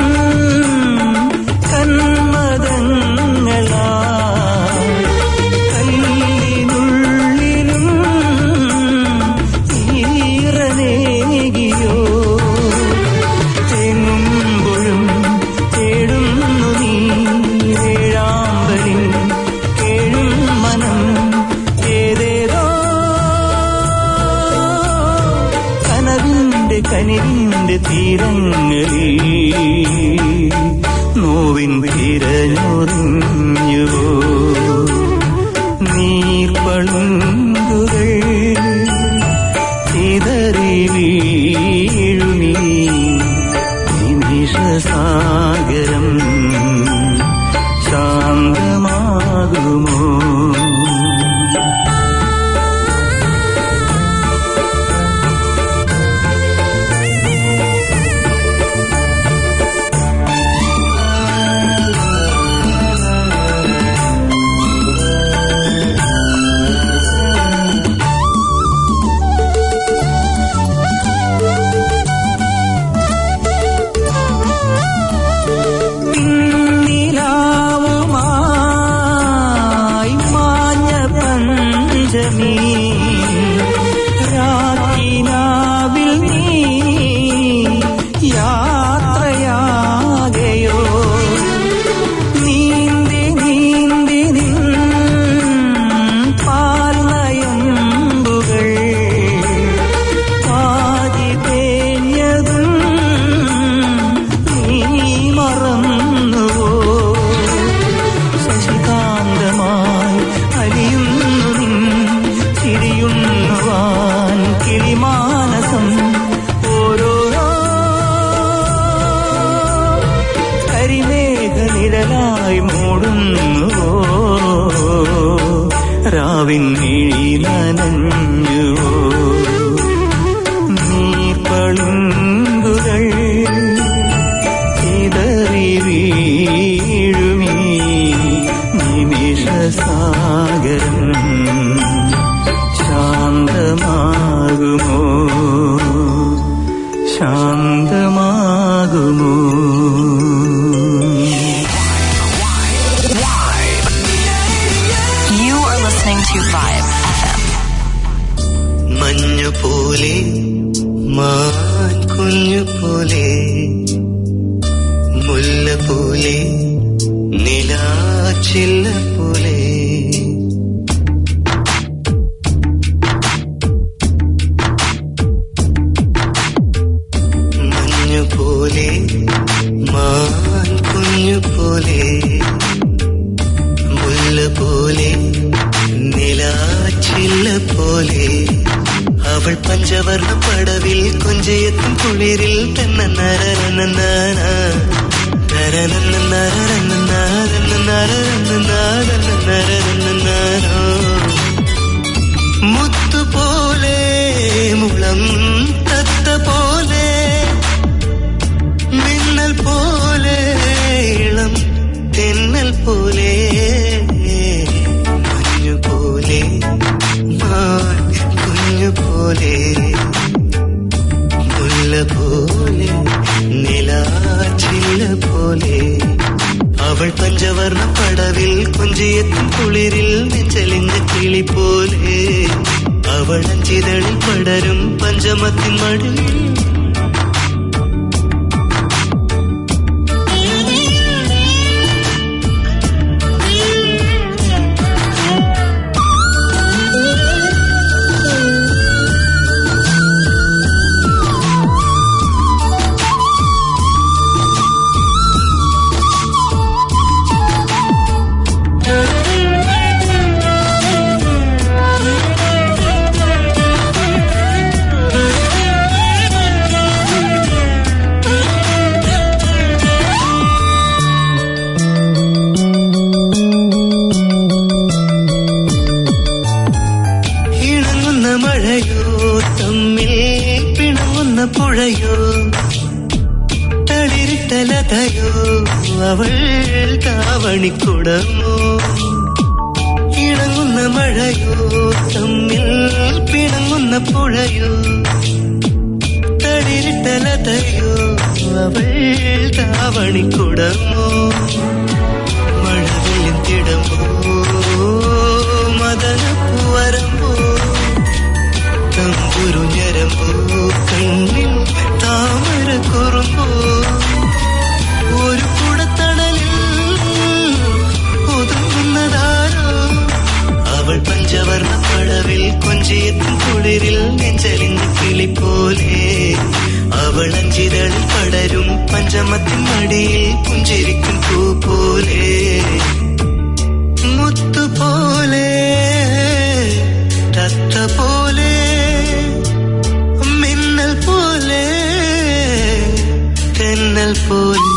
കന്മദങ്ങളാ കല്ലിനുള്ളിലും ഈറനേകിയോ തേങ്ങുമ്പോഴും തേടുന്നു നീ വേഴാമ്പലിൻ കേഴും മനം ഏതേതോ കനവിന്റെ കനിവിന്റെ തീരങ്ങളിൽ നോവിൻ തിരഞ്ഞൊറിഞ്ഞുവോ നീർപ്പളുങ്കുകൾ ചിതറി വീഴുമീ നിമിഷസാഗരം ശാന്തമാകുമോ നിലാവുമായി മാഞ്ഞ പഞ്ചമി രാക്കിനാവിൽ നീ യാത്രയാകയോ നീന്തി നീന്തി നിൻ പാൽനയമ്പുകൾ പാതി തേഞ്ഞതും നീ മറന്നുവോ ശശികാന്തമായി അലിയുന്നു നിൻ ചിരിയുന്നുവാൻ കിളിമാനസം ഓരോരോ കരിമേഘനിഴലായി മൂടുന്നുവോ രാവിൻ നീലനഞ്ഞുവോ നീർപ്പളുങ്കുകൾ ചിതറി വീഴുമീ നിമിഷസാഗരം ശാന്തമാകുമോ ശാന്തമാകുമോ കുഞ്ഞു പോലെ മുല്ല പോലെ നിലാച്ചില്ല പോലെ മഞ്ഞു പോലെ മാൻ കുഞ്ഞു പോലെ മുല്ല പോലെ നിലാച്ചില്ല പോലെ അവൾ പഞ്ചവർണ്ണ പടവിൽ കൊഞ്ചയെത്തും കുളിരിൽ തന്നെ നരനനാന മുത്തുപോലെ മുളം തത്ത പോലെ മിന്നൽ പോലെ ഇളം തെന്നൽ പോലെ മഞ്ഞു പോലെ മാൻ കുഞ്ഞു പോലെ മുല്ല പോലെ നിലാച്ചില്ല പോലെ അവൾ പഞ്ചവർണ്ണ പടവിൽ കൊഞ്ചിയെത്തും കുളിരിൽ നെഞ്ചലിഞ്ഞ കിളി പോലെ അവൾ അഞ്ചിതളിൽ പടരും പഞ്ചമത്തിൻ മടിയിൽ ഇണങ്ങുന്ന മഴയോ തമ്മിൽ പിണങ്ങുന്ന പുഴയോ തളിരിട്ട ലതയോ അവൾ താവണിക്കുടമോ ഇണങ്ങുന്ന മഴയോ തമ്മിൽ പിണങ്ങുന്ന പുഴയോ തളിരിട്ട ലതയോ അവൾ താവണിക്കുടമോ മഴവില്ലിൻ തിടമോ മദനപ്പുവരമ്പോ തമ്പുരു ഞരമ്പോ കണ്ണിൽ താമര കുറുമ്പോ ഒരു കുടത്തണലിൽ ഒതുങ്ങുന്നതാരോ അവൾ പഞ്ചവർണ്ണ പടവിൽ കൊഞ്ചിയെത്തും കുളിരിൽ നെഞ്ചലിഞ്ഞ കിളി പോലെ അവൾ അഞ്ചിതളിൽ പടരും പഞ്ചമത്തിൻ മടിയിൽ പുഞ്ചിരിക്കും പൂ പോലെ മുത്തുപോലെ തത്ത പോലെ മിന്നൽ പോലെ തെന്നൽ പോലെ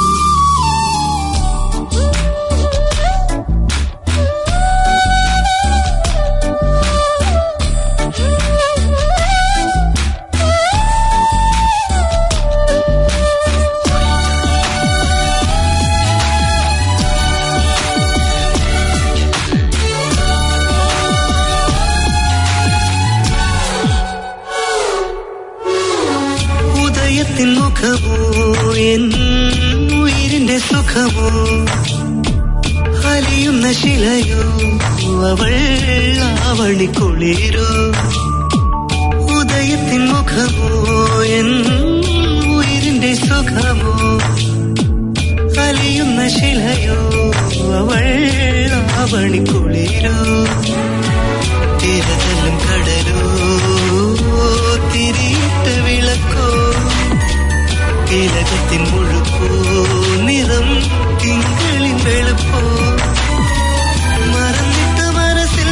ഉദയത്തിൻ മുഖമോ എൻ ഉയിരിന്റെ സുഖമോ അലിയുന്ന ശിലയോ അവൾ ആവണിക്കുളിരോ ഉദയത്തിൻ മുഖമോ എൻ ഉയിരിന്റെ സുഖമോ അലിയുന്ന ശിലയോ അവൾ ആവണിക്കുളിരോ തിരതല്ലും കടലോ തിരിയിട്ട വിളക്കോ തിലകത്തിൻ മുഴുക്കോ നിറം തിങ്കളിൻ വെളുപ്പോ മറന്നിട്ട മനസ്സിൽ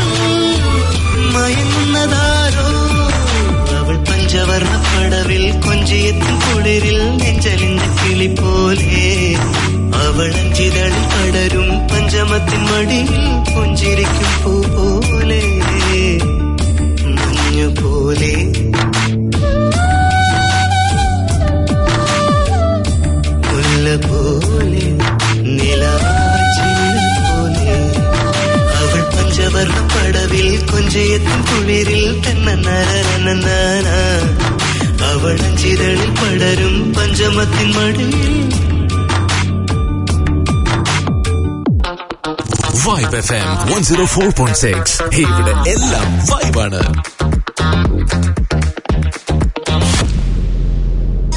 മയങ്ങുന്നതാരോ അവൾ പഞ്ചവർണ്ണ പടവിൽ കൊഞ്ചിയെത്തും കുളിരിൽ നെഞ്ചലിഞ്ഞ കിളി പോലെ അവൾ അഞ്ചിതളിൽ പടരും പഞ്ചമത്തിൻ മടിയിൽ പുഞ്ചിരിക്കും പൂ പോലെ മഞ്ഞു പോലെ മുല്ല പോലെ നിലാച്ചില്ല പോലെ അവൾ പഞ്ചവർണ്ണ പടവിൽ കൊഞ്ചയെത്തും കുളിരിൽ തന്നെ നരനനാന അവൾ അഞ്ചിതളിൽ പടരും പഞ്ചമത്തിൻ മടിയിൽ Vibe F M one zero four point six ഇവിടെ എല്ലാം വൈബാണ്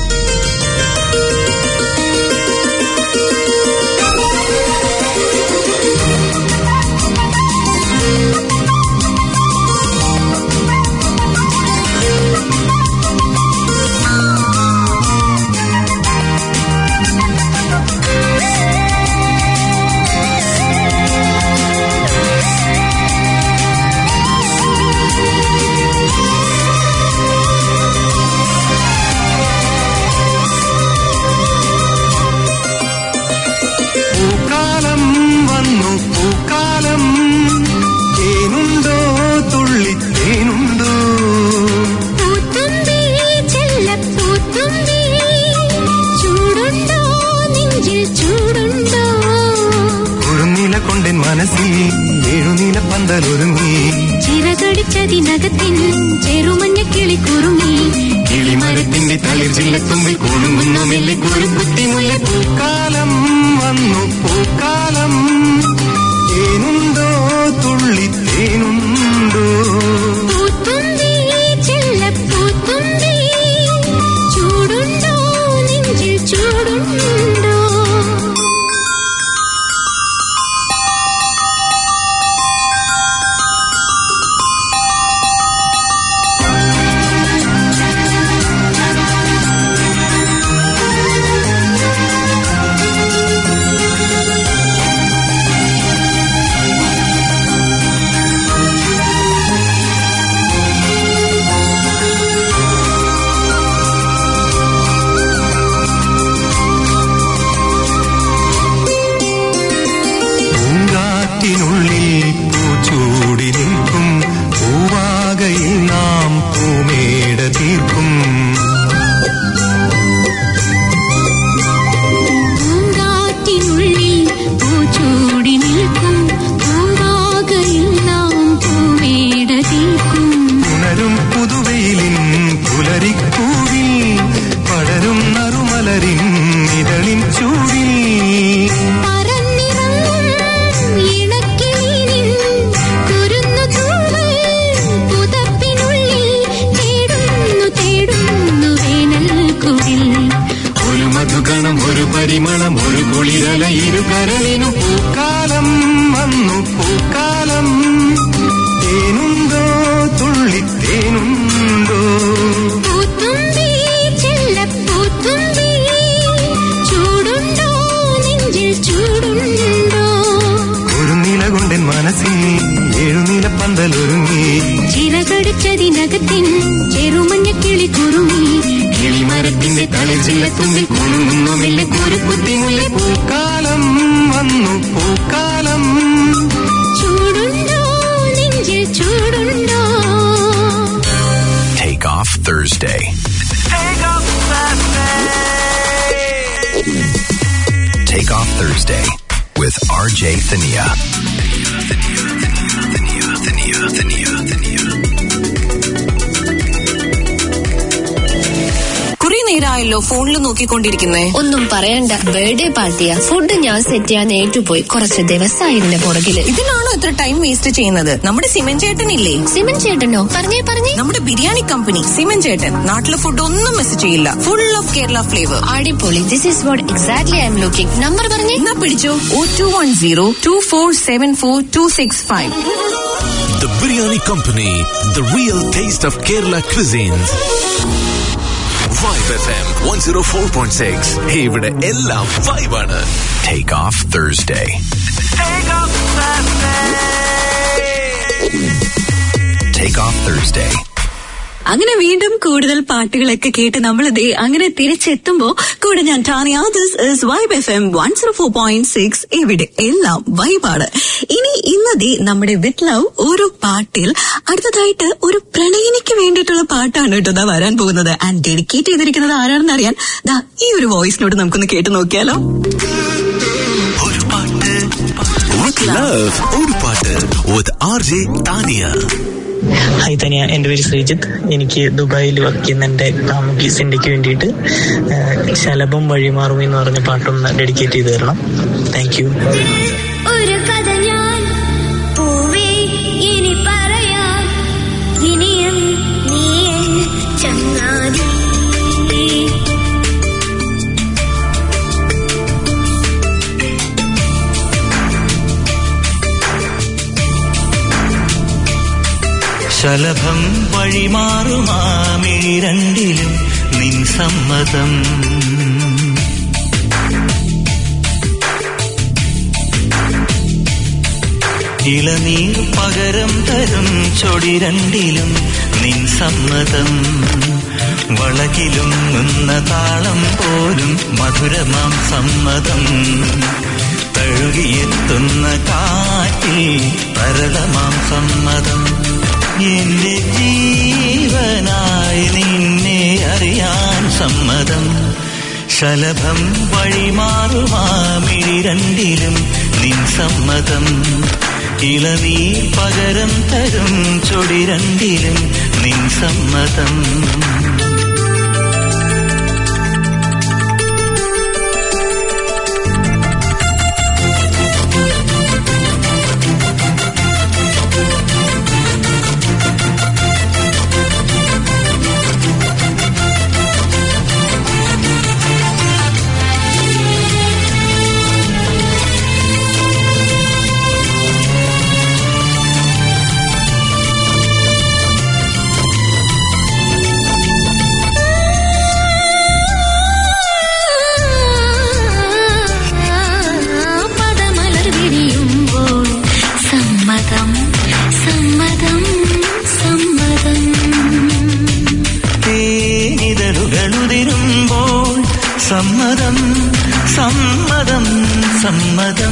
നഗത്തിൻ ചെറുമഞ്ഞ കിളി കുറുമി കിളിമരത്തിന്റെ തളിർ ചില്ലത്തുമ്പിൽ കുടുങ്ങുന്നു മെല്ലെ കുറുക്കുത്തി മുല്ലേ പൂക്കാലം വന്നു പൂക്കാലം തേനുണ്ടോ തുള്ളി തേനുണ്ടോ പൂത്തുമ്പി ചെല്ലപ്പൂത്തുമ്പി ചൂടുണ്ടോ നെഞ്ചിൽ ചൂടുണ്ടോ പൂങ്കാറ്റിനുള്ളിൽ പൂച്ചൂടി നിൽക്കും പൂവാകയിൽ നാം പൂമേട തീർക്കും പൂങ്കാറ്റിനുള്ളിൽ പൂച്ചൂടി നിൽക്കും പൂവാകയിൽ നാം പൂവേട തീർക്കും ഉണരും പുതുവെയിലിൻ പുലരിക്കൂവിൽ പടരും നറുമലരിൻ ഇതളിൻ ചൂടിൽ പറന്നിറങ്ങും ഇണക്കിളിനിൻ കുരുന്നു തൂവൽ പുതപ്പിനുള്ളിൽ തേടുന്നു തേടുന്നു വേനൽ കുടിൽ ഒരു മധുഗണം ഒരു പരിമളം ഒരു കുളിരല ഇരുകരളിനും പൂക്കാലം വന്നു പൂക്കാലം തേനുണ്ടോ തുള്ളി തേനുണ്ടോ പൂത്തുമ്പി ചെല്ലപ്പൂത്തുമ്പി ചൂടുണ്ടോ നെഞ്ചിൽ ചൂടുണ്ടോ ഒരു നില കൊണ്ടൻ മനസ്സിൽ ഏഴുനില പന്തലൊരുങ്ങി ചിറകടിച്ചതിനകത്തിൻ ചെറുമഞ്ഞ കിളി കുറുമി കിളിമരത്തിന്റെ തളിർ ചില്ലത്തുമ്പിൽ കുണുങ്ങുന്നു മെല്ലെ കുരുക്കുത്തി മുല്ലേ പൂക്കാലം വന്നു പൂക്കാലം ചൂടുണ്ടോ നെഞ്ചിൽ ചൂടുണ്ടോ Take off Thursday. Take off Thursday with RJ Thania. കുറെ നേരമായല്ലോ ഫോണിൽ നോക്കിക്കൊണ്ടിരിക്കുന്നേ ഒന്നും പറയണ്ട ബർത്ത്ഡേ പാർട്ടിയാ ഫുഡ് ഞാൻ സെറ്റ് ചെയ്യാൻ ഏറ്റുപോയി കുറച്ച് ദിവസമായി ഇതിന്റെ പുറകില് ഇതിനാണോ ഇത്ര ടൈം വേസ്റ്റ് ചെയ്യുന്നത് നമ്മുടെ സിമൻ ചേട്ടനില്ലേ സിമൻ ചേട്ടനോ പറഞ്ഞേ പറഞ്ഞേ നമ്മുടെ ബിരിയാണി കമ്പനി സിമൻ ചേട്ടൻ നാട്ടിലെ ഫുഡ് ഒന്നും മിസ് ചെയ്യില്ല ഫുൾ ഓഫ് കേരള ഫ്ലേവർ അടിപൊളി this is what exactly I'm looking number പറഞ്ഞേ എന്നാ പിടിച്ചോ oh two one zero two four seven four two six five The Biryani Company, the real taste of Kerala cuisines. Vibe FM 104.6. ഇവിടെ എല്ലാം വൈബാണ് Take off Thursday. Take off Thursday. അങ്ങനെ വീണ്ടും കൂടുതൽ പാട്ടുകളൊക്കെ കേട്ട് നമ്മൾ ദേ അങ്ങനെ തിരിച്ചെത്തുമ്പോ കൂടെ ഞാൻ Tanya this is Vibe F M one zero four point six ഇവിടെ എല്ലാം വൈബാണ് ഇനി ഇന്ന് ദേ നമ്മുടെ വിത്ത് ലവ് ഒരു പാട്ടിൽ അടുത്തതായിട്ട് ഒരു പ്രണയിനിക്ക് വേണ്ടിയിട്ടുള്ള പാട്ടാണ് കേട്ടോ ദാ വരാൻ പോകുന്നത് ആൻഡ് ഡെഡിക്കേറ്റ് ചെയ്തിരിക്കുന്നത് ആരാണെന്ന് അറിയാൻ ദാ ഈ ഒരു വോയിസിനോട് നമുക്കൊന്ന് കേട്ട് നോക്കിയാലോ With love, ഒരു പാട്ട് with RJ Tania. Hi Tania എൻ്റെ പേര് ശ്രീജിത്ത് എനിക്ക് ദുബായിൽ വർക്ക് ചെയ്യുന്ന എൻ്റെ കാമുകി സിൻഡിക്ക് വേണ്ടിയിട്ട് ആ, ശലഭം വഴിമാറും എന്ന് പറഞ്ഞ പാട്ടൊന്ന് ഡെഡിക്കേറ്റ് ചെയ്ത് തരണം താങ്ക് യു ഒരു കഥ ഞാൻ പൂവേ ഇനി പറയാം ഇനിയും നീ എൻ ചങ്ങാതി ശലഭം വഴിമാറുമാമിഴി രണ്ടിലും നിൻ സമ്മതം ഇളനീർ പകരം തരും ചൊടി രണ്ടിലും നിൻ സമ്മതം വളകിലും നിന്ന താളം പോലും മധുരമാം സമ്മതം തഴുകിയെത്തുന്ന കാറ്റിൽ തരളമാം സമ്മതം എന്റെ ജീവനായി നിന്നെ അറിയാൻ സമ്മതം ശലഭം വഴിമാറുമാമിഴി രണ്ടിലും നിൻ സമ്മതം ഇളനീർ പകരം തരും ചൊടി രണ്ടിലും നിൻ സമ്മതം പദമലർ വിരിയുമ്പോൾ സമ്മതം സമ്മതം സമ്മതം തേനിതളുകളുതിരുമ്പോൾ സമ്മതം സമ്മതം സമ്മതം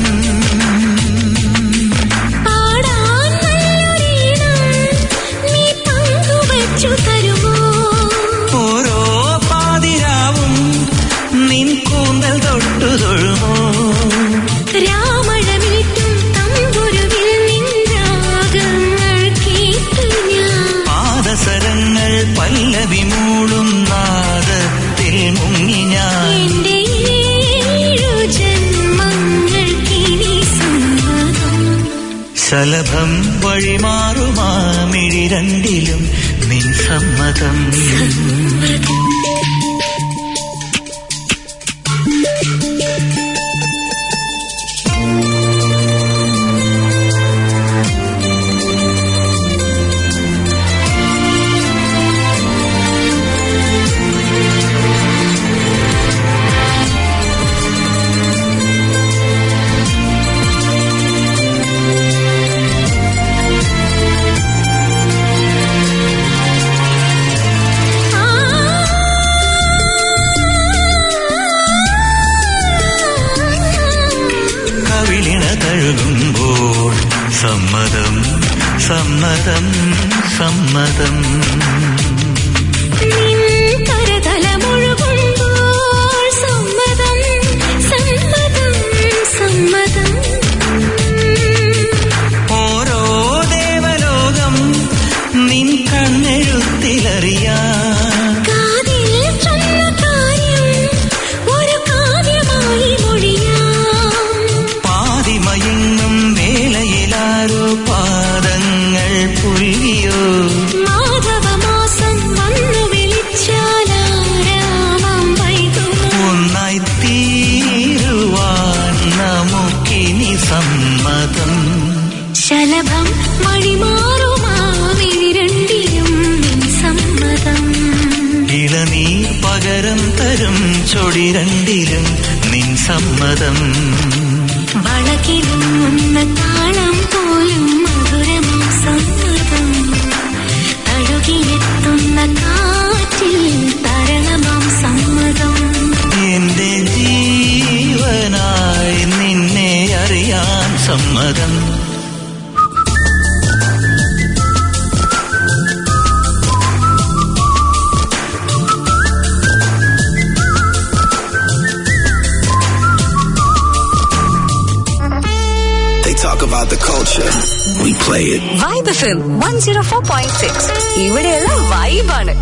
പാടാൻ നല്ലൊരീണം നീ പങ്കുവച്ചു തരുമോ ഓരോ പാതിരാവും നിൻ കൂന്തൽ തൊട്ടു തൊഴുമോ രാമഴമീട്ടും തമ്പുരുവിൽ നിൻരാഗങ്ങൾ കേട്ടു ഞാൻ പാദസരങ്ങൾ പല്ലവി മൂളും നാദത്തിൽ മുങ്ങി ഞാൻ എന്റെ ഏഴു ജന്മങ്ങൾക്കിനി സമ്മതം ശലഭം വഴിമാറുമാമിഴി രണ്ടിലും നിൻ സമ്മതം കവിളിണ തഴുകുമ്പോൾ സമ്മതം സമ്മതം സമ്മതം നിൻ കരതല മുഴുകുമ്പോൾ സമ്മതം സമ്മതം സമ്മതം ഓരോ ദേവലോകം നിൻ കണ്ണെഴുത്തിലറിയാം കാതിൽ ചൊന്ന കാര്യം ഒരു കാവ്യമായി മൊഴിയാം പാതിമയങ്ങും വേളയിലാരോ പാദങ്ങൾ പുൽകിയോ മാധവമാസം വന്നു വിളിച്ചാലാരാമം വൈകുമോ ഒന്നായി തീരുവാൻ നമുക്കിനി സമ്മതം ശലഭം വഴിമാറുമാവിനി രണ്ടിലും നിൻ സമ്മതം ഇളനീർ പകരം തരും ചൊടി രണ്ടിലും നിൻ സമ്മതം വളകിലുന്ന താളം പോലും മധുരമാം സമ്മതം തഴുകിയെത്തുന്ന കാറ്റിൽ തരളമാം സമ്മതം എന്റെ ജീവനായി നിന്നെ അറിയാൻ സമ്മതം They talk about the culture. We play it. Vibe FM one zero four point six ഇവിടെയുള്ള വൈബാണ്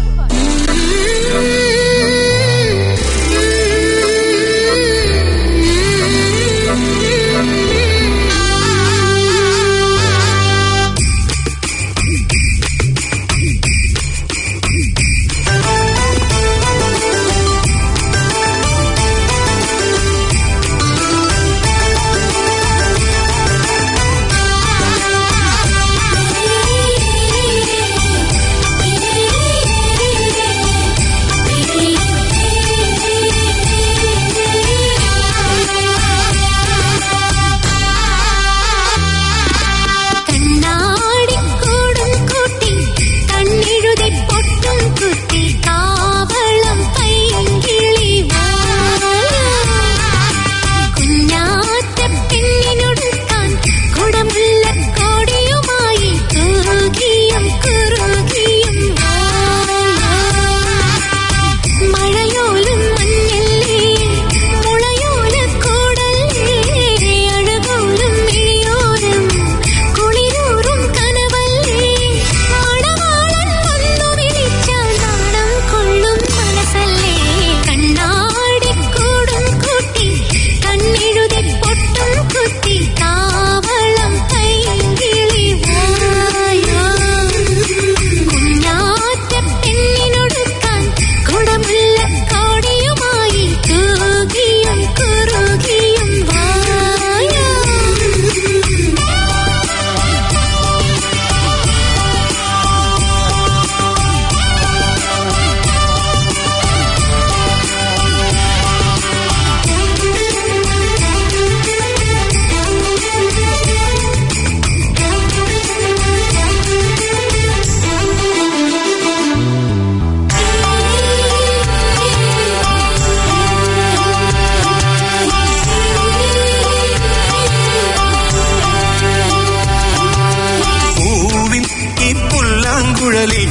ിൽ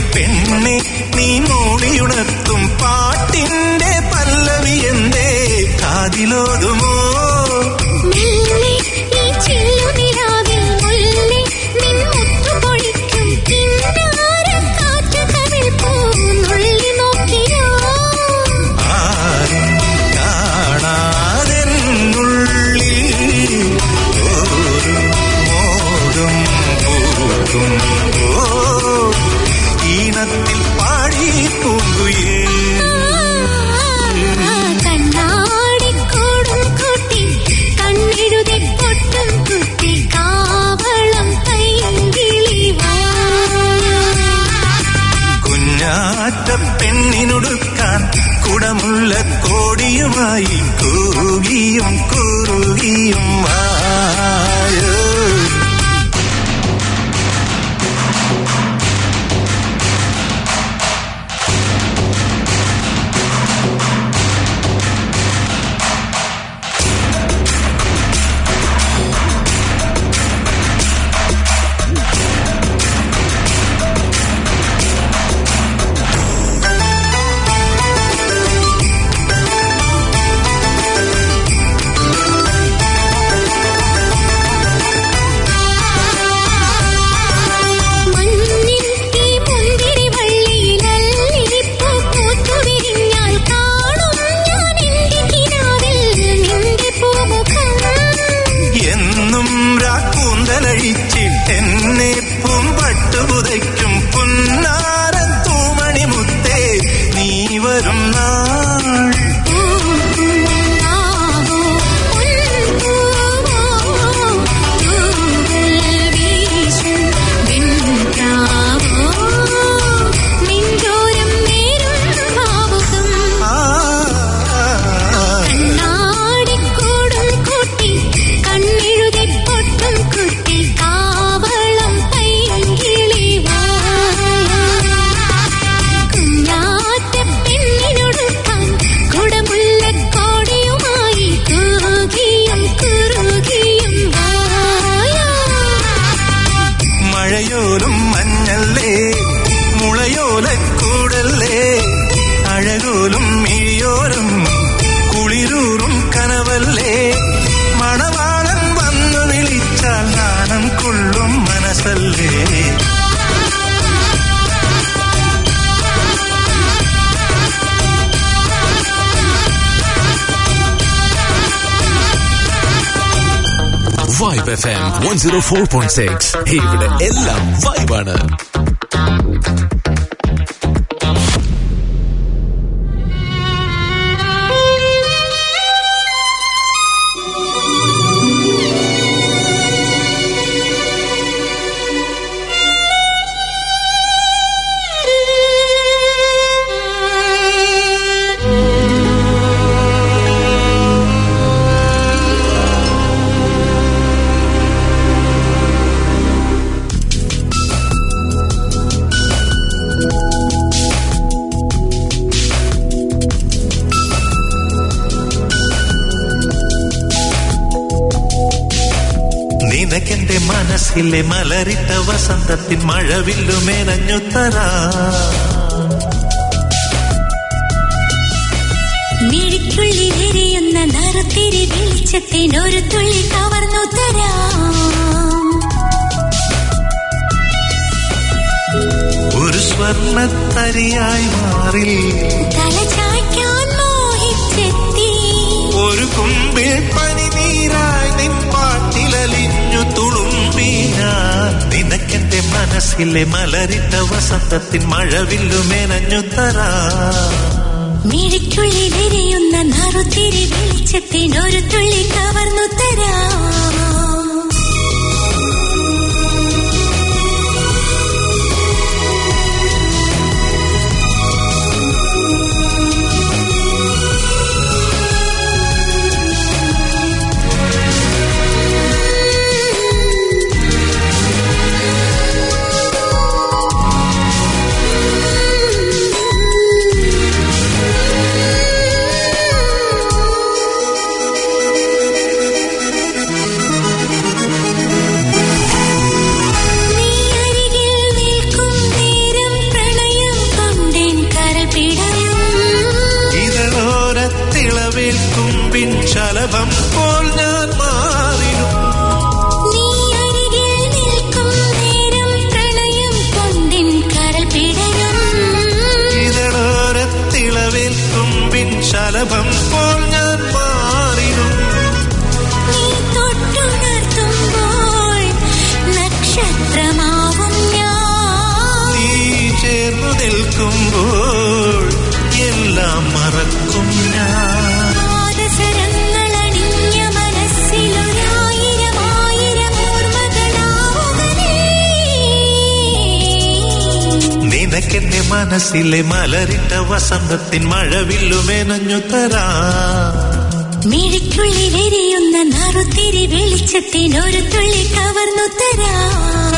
പെണ്ണെ നീ മൂളിയുണർത്തും പാട്ടിന്റെ പല്ലവി എന്തേ കാതിലോതുമോ മെല്ലെ ഈ ചെല്ലുനിലാവിൽ മുല്ലേ നിൻ മുത്തുപൊഴിക്കും കിന്നാരക്കാറ്റ് കവിൾ പൂന്നുള്ളി നോക്കിയോ ആരും കാണാതെന്നുള്ളിൽ ഒരു മോഹം പൂക്കും ഈണത്തിൽ പാടി പൂങ്കുയിൽ കണ്ണാടിക്കൂടും കൂട്ടി കണ്ണെഴുതി പൊട്ടും കുത്തി കാവളം പൈങ്കിളിവാ കുഞ്ഞാറ്റ പെണ്ണിനൊടുക്കാൻ കുടമുള്ള കോടിയുമായി കൂകിയും കുറുകിയും വായോ മഞ്ഞിൽ ഈ മുന്തിരി വള്ളിയിലല്ലിപ്പൂ പൂത്തുവിരിഞ്ഞാൽ കാണും ഞാൻ എന്റെ കിനാവിൽ നിന്റെ പൂമുഖം എന്നും രാക്കൂന്തലഴിച്ചിട്ടെന്നെ പൂമ്പട്ടു പുതയ്ക്കും പുന്നാര തൂമണി മുത്തേ നീ വരും നാൾ കണ്ണാടിക്കൂടും കൂട്ടി കണ്ണെഴുതി പൊട്ടും കുത്തി കാവളം പൈങ്കിളിവാ കുഞ്ഞാറ്റ പെണ്ണിനൊടുക്കാൻ കുടമുള്ള കോടിയുമായി കൂകിയും കുറുകിയും വായാ മഴയോലും മഞ്ഞല്ലേ മുളയോലക്കൂടല്ലേ അഴകോലും മിഴിയോലും കുളിരൂറും കനവല്ലേ മണവാളൻ വന്നു വിളിച്ചാൽ നാണം കൊള്ളും മനസ്സല്ലേ Vibe F M one zero four point six ഇവിടെ എല്ലാം വൈബാണ് നിനക്കെന്റെ മനസ്സിലെ മലരിട്ട വസന്തത്തിൻ മഴവില്ലു മേനഞ്ഞു തരാ മിഴിക്കുള്ളിലെരിയുന്ന നറുത്തിരി വെളിച്ചത്തിനൊരു തുള്ളി കവർന്നു തരാം ഒരു സ്വർണത്തരിയായി മാറി തല ചായ്ക്കാൻ മോഹിച്ചെത്തി ഒരു കുമ്പിൽ പനിനീരായി നിൻ പാട്ടിലലിഞ്ഞു തുളുമ്പി ഞാൻ നിനക്കെന്റെ മനസ്സിലെ മലരിട്ട വസന്തത്തിൻ മഴവില്ലു മേനഞ്ഞു തരാ മിഴിക്കുള്ളിലെരിയുന്ന നറുത്തിരി വെളിച്ചത്തിനൊരു തുള്ളി കവർന്നു തരാം ശലഭം പോൽ ഞാൻ മാറിടും നീ അരികിൽ നിൽക്കും നേരം പ്രണയം കൊണ്ടിൻ കരൾ പിടയും ഇതളോരത്തിളവേൽക്കും പിൻ ശലഭം പോൽ ഞാൻ മാറിടും നീ തൊട്ടുണർത്തുമ്പോൾ നക്ഷത്രമാവും ഞാൻ നീ ചേർന്നു നിൽക്കുമ്പോൾ എല്ലാം മറക്കും ഞാൻ പാദസരങ്ങളണിഞ്ഞ മനസ്സിലൊരായിരം ആയിരം ഓർമ്മകളാവുക നീ. നിനക്കെന്റെ മനസ്സിലെ മലരിട്ട വസന്തത്തിൻ മഴവില്ലുമേനഞ്ഞു തരാ മിഴിക്കുള്ളിലെരിയുന്ന നറുത്തിരി വെളിച്ചത്തിനൊരു തുള്ളി കവർന്നു തരാം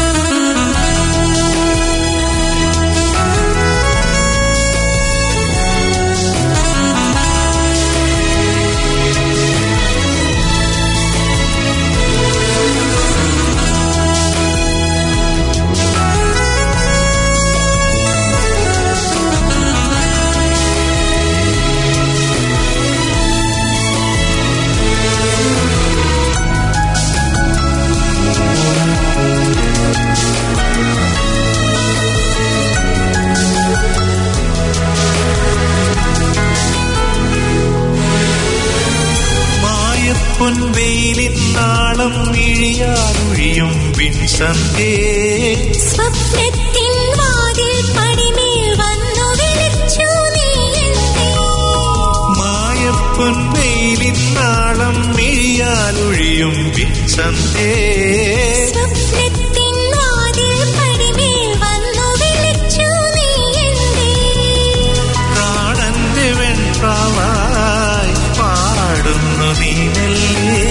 മായപ്പൊൻ വെയിലിൻ നാളം ഇഴിയാതൊഴിയും വിൻസന്തേ സ്വപ്നത്തിൻ വാതിൽ പടിമേൽ വന്നു വിളിച്ചു നീ എന്നെ. മായപ്പൊൻ വെയിലിൻ നാളം ഇഴിയാലൊഴിയും വിൻസന്തേ സ്വപ്നത്തിൻ വാതിൽ പടിമേൽ വന്നു വിളിച്ചു നീ എന്നെ. പ്രാണന്റെ വെൺപ്രാവായി പാടുന്നു നീനല്ലേ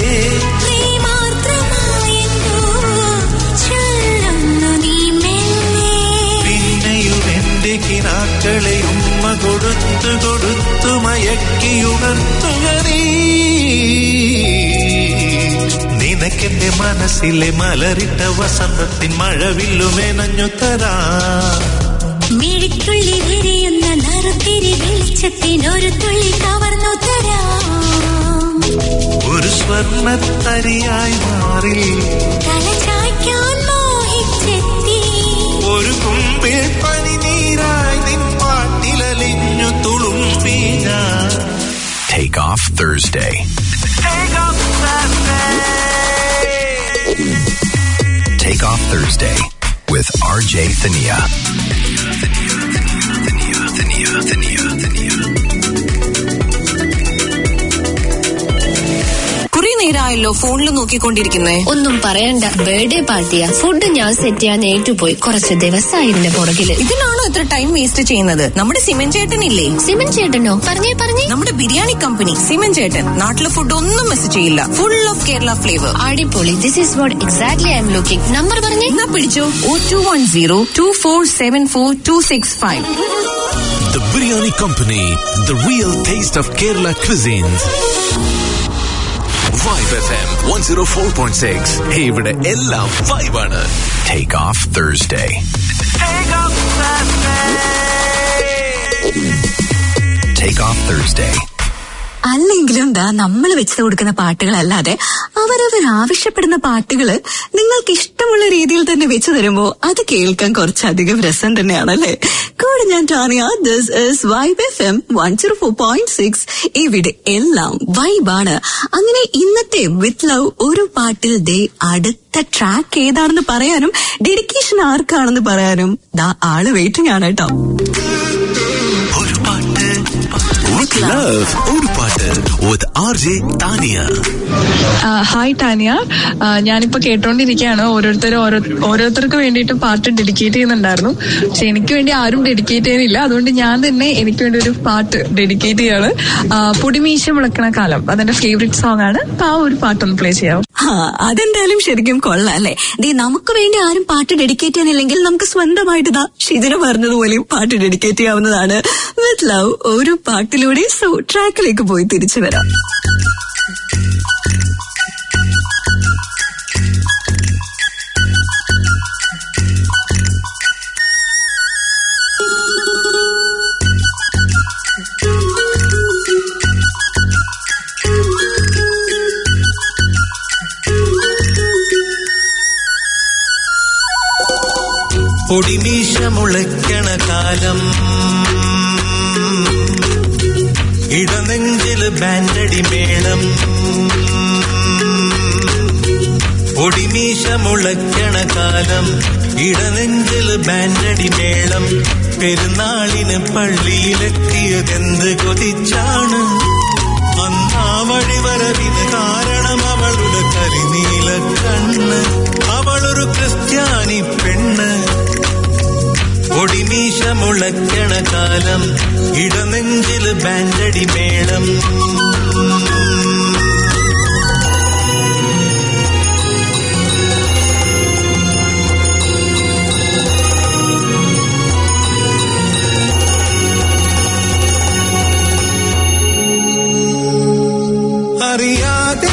പ്രേമാർദ്രമായെന്തോ ചൊല്ലുന്നു നീ മെല്ലെ. പിന്നെയും എന്റെ കിനാക്കളെ ഉമ്മ കൊടുത്തു കൊടുത്തു മയക്കിയുണർത്തുക നീ നിനക്കെന്റെ മനസ്സിലെ മലരിട്ട വസന്തത്തിൻ മഴവില്ലുമേനഞ്ഞു തരാ മിഴിക്കുള്ളിൽ വിരിയുന്ന നറുത്തിരി വെളിച്ചത്തിനൊരു തുള്ളി കവർന്നു തരാം ഒരു സ്വർണത്തരിയായി മാറി തലചായ്ക്കാൻ മോഹിച്ചെത്തി ഒരു കുമ്പിൾ പനിനീരായി നിൻ പാട്ടിലലിഞ്ഞു തുളുമ്പി ഞാൻ Take off Thursday. Take off Thursday with RJ Thania. കുറെ നേരമായല്ലോ ഫോണിൽ നോക്കിക്കൊണ്ടിരിക്കുന്നേ ഒന്നും പറയണ്ട ബർത്ത്ഡേ പാർട്ടിയാ ഫുഡ് ഞാൻ സെറ്റ് ചെയ്യാൻ ഏറ്റുപോയി കുറച്ച് ദിവസമായി ഇതിന്റെ പുറകില് ഇതിനാണോ ഇത്ര ടൈം വേസ്റ്റ് ചെയ്യുന്നത് നമ്മുടെ സിമൻ ചേട്ടനില്ലേ സിമൻ ചേട്ടനോ പറഞ്ഞേ പറഞ്ഞേ നമ്മുടെ ബിരിയാണി കമ്പനി സിമൻ ചേട്ടൻ നാട്ടിലെ ഫുഡ് ഒന്നും മിസ് ചെയ്യില്ല ഫുൾ ഓഫ് കേരള ഫ്ലേവർ അടിപൊളി this is what exactly I'm looking number പറഞ്ഞേ എന്നാ പിടിച്ചോ oh two one zero two four seven four two six five The Biryani Company, the real taste of Kerala cuisines. Vibe FM 104.6. ഇവിടെ എല്ലാം വൈബാണ് Take off Thursday. Take off Thursday. അല്ലെങ്കിലും ദാ നമ്മൾ വെച്ച് കൊടുക്കുന്ന പാട്ടുകളല്ലാതെ അവരവർ ആവശ്യപ്പെടുന്ന പാട്ടുകള് നിങ്ങൾക്ക് ഇഷ്ടമുള്ള രീതിയിൽ തന്നെ വെച്ചു തരുമ്പോ അത് കേൾക്കാൻ കുറച്ചധികം രസം തന്നെയാണല്ലേ കൂടെ ഞാൻ Tanya this is Vibe F M one zero four point six ഇവിടെ എല്ലാം വൈബാണ് അങ്ങനെ ഇന്നത്തെ വിത്ത് ലവ് ഒരു പാട്ടിൽ ദേ അടുത്ത ട്രാക്ക് ഏതാണെന്ന് പറയാനും ഡെഡിക്കേഷൻ ആർക്കാണെന്ന് പറയാനും ദാ ആള് വെയിറ്റിംഗ് ആണ് കേട്ടോ With love, ഒരു പാട്ട് with RJ Tania. Hi Tania ആ, ഞാനിപ്പോ കേട്ടോണ്ടിരിക്കുകയാണ് ഓരോരുത്തർ ഓരോ ഓരോരുത്തർക്ക് വേണ്ടിയിട്ട് പാട്ട് ഡെഡിക്കേറ്റ് ചെയ്യുന്നുണ്ടായിരുന്നു പക്ഷെ എനിക്ക് വേണ്ടി ആരും ഡെഡിക്കേറ്റ് ചെയ്യുന്നില്ല അതുകൊണ്ട് ഞാൻ തന്നെ എനിക്ക് വേണ്ടി ഒരു പാട്ട് ഡെഡിക്കേറ്റ് ചെയ്യാണ് ആ, പൊടിമീശ മുളക്കണ കാലം അതെന്റെ ഫേവറേറ്റ് സോങ് ആണ് അപ്പൊ ആ ഒരു പാട്ടൊന്ന് പ്ലേ ചെയ്യാം ആ അതെന്തായാലും ശരിക്കും കൊള്ളാം അല്ലേ ദേ നമുക്ക് വേണ്ടി ആരും പാട്ട് ഡെഡിക്കേറ്റ് ചെയ്യാനില്ലെങ്കിൽ നമുക്ക് സ്വന്തമായിട്ട് ഇതാ ഷിജിന പറഞ്ഞതുപോലെയും പാട്ട് ഡെഡിക്കേറ്റ് ചെയ്യാവുന്നതാണ് വിത്ത് ലവ് ഒരു പാട്ടിലൂടെ സോ ട്രാക്കിലേക്ക് പോയി തിരിച്ചു വരാം Thank you. പൊടിമീശ മുളയ്ക്കണ കാലം ഇടനെഞ്ചില് ബാൻഡടി മേളം പൊടിമീശ മുളയ്ക്കണ കാലം ഇടനെഞ്ചില് ബാൻഡടി മേളം പെരുന്നാളിന് പള്ളിയിലെത്തിയതെന്ത് കൊതിച്ചാണ് അന്നാ വഴിവരവിന് കാരണം അവളുടെ കരിനീല കണ്ണ് അവളൊരു ക്രിസ്ത്യാനി പെണ്ണ് ഒടിമീശ മുളയ്ക്കണ കാലം ഇടനെഞ്ചില് ബാൻഡടി മേളം അറിയാതെ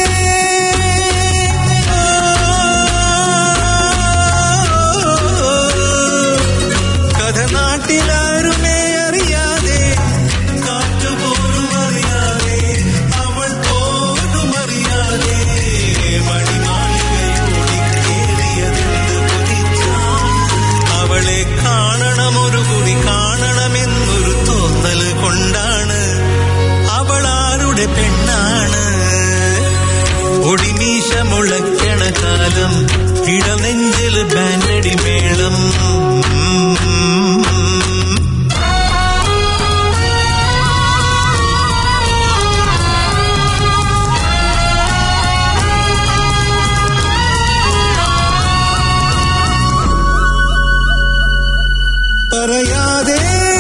കഥ നാട്ടിലാരുമേ അറിയാതെ കാറ്റുപോലും അറിയാതെ അവൾ പോലും അറിയാതെ മണിമാളികയോടി കേറിയതെന്ത് കൊതിച്ചാണ് അവളെ കാണണമൊരു കുടി കാണണമെന്നൊരു തോന്നല് കൊണ്ടാണ് അവൾ ആരുടെ പെണ്ണാണ് ഒടിമീശ മുളയ്ക്കണ കാലം ഇടനെഞ്ചില് ബാൻഡടി മേളം പറയാതെ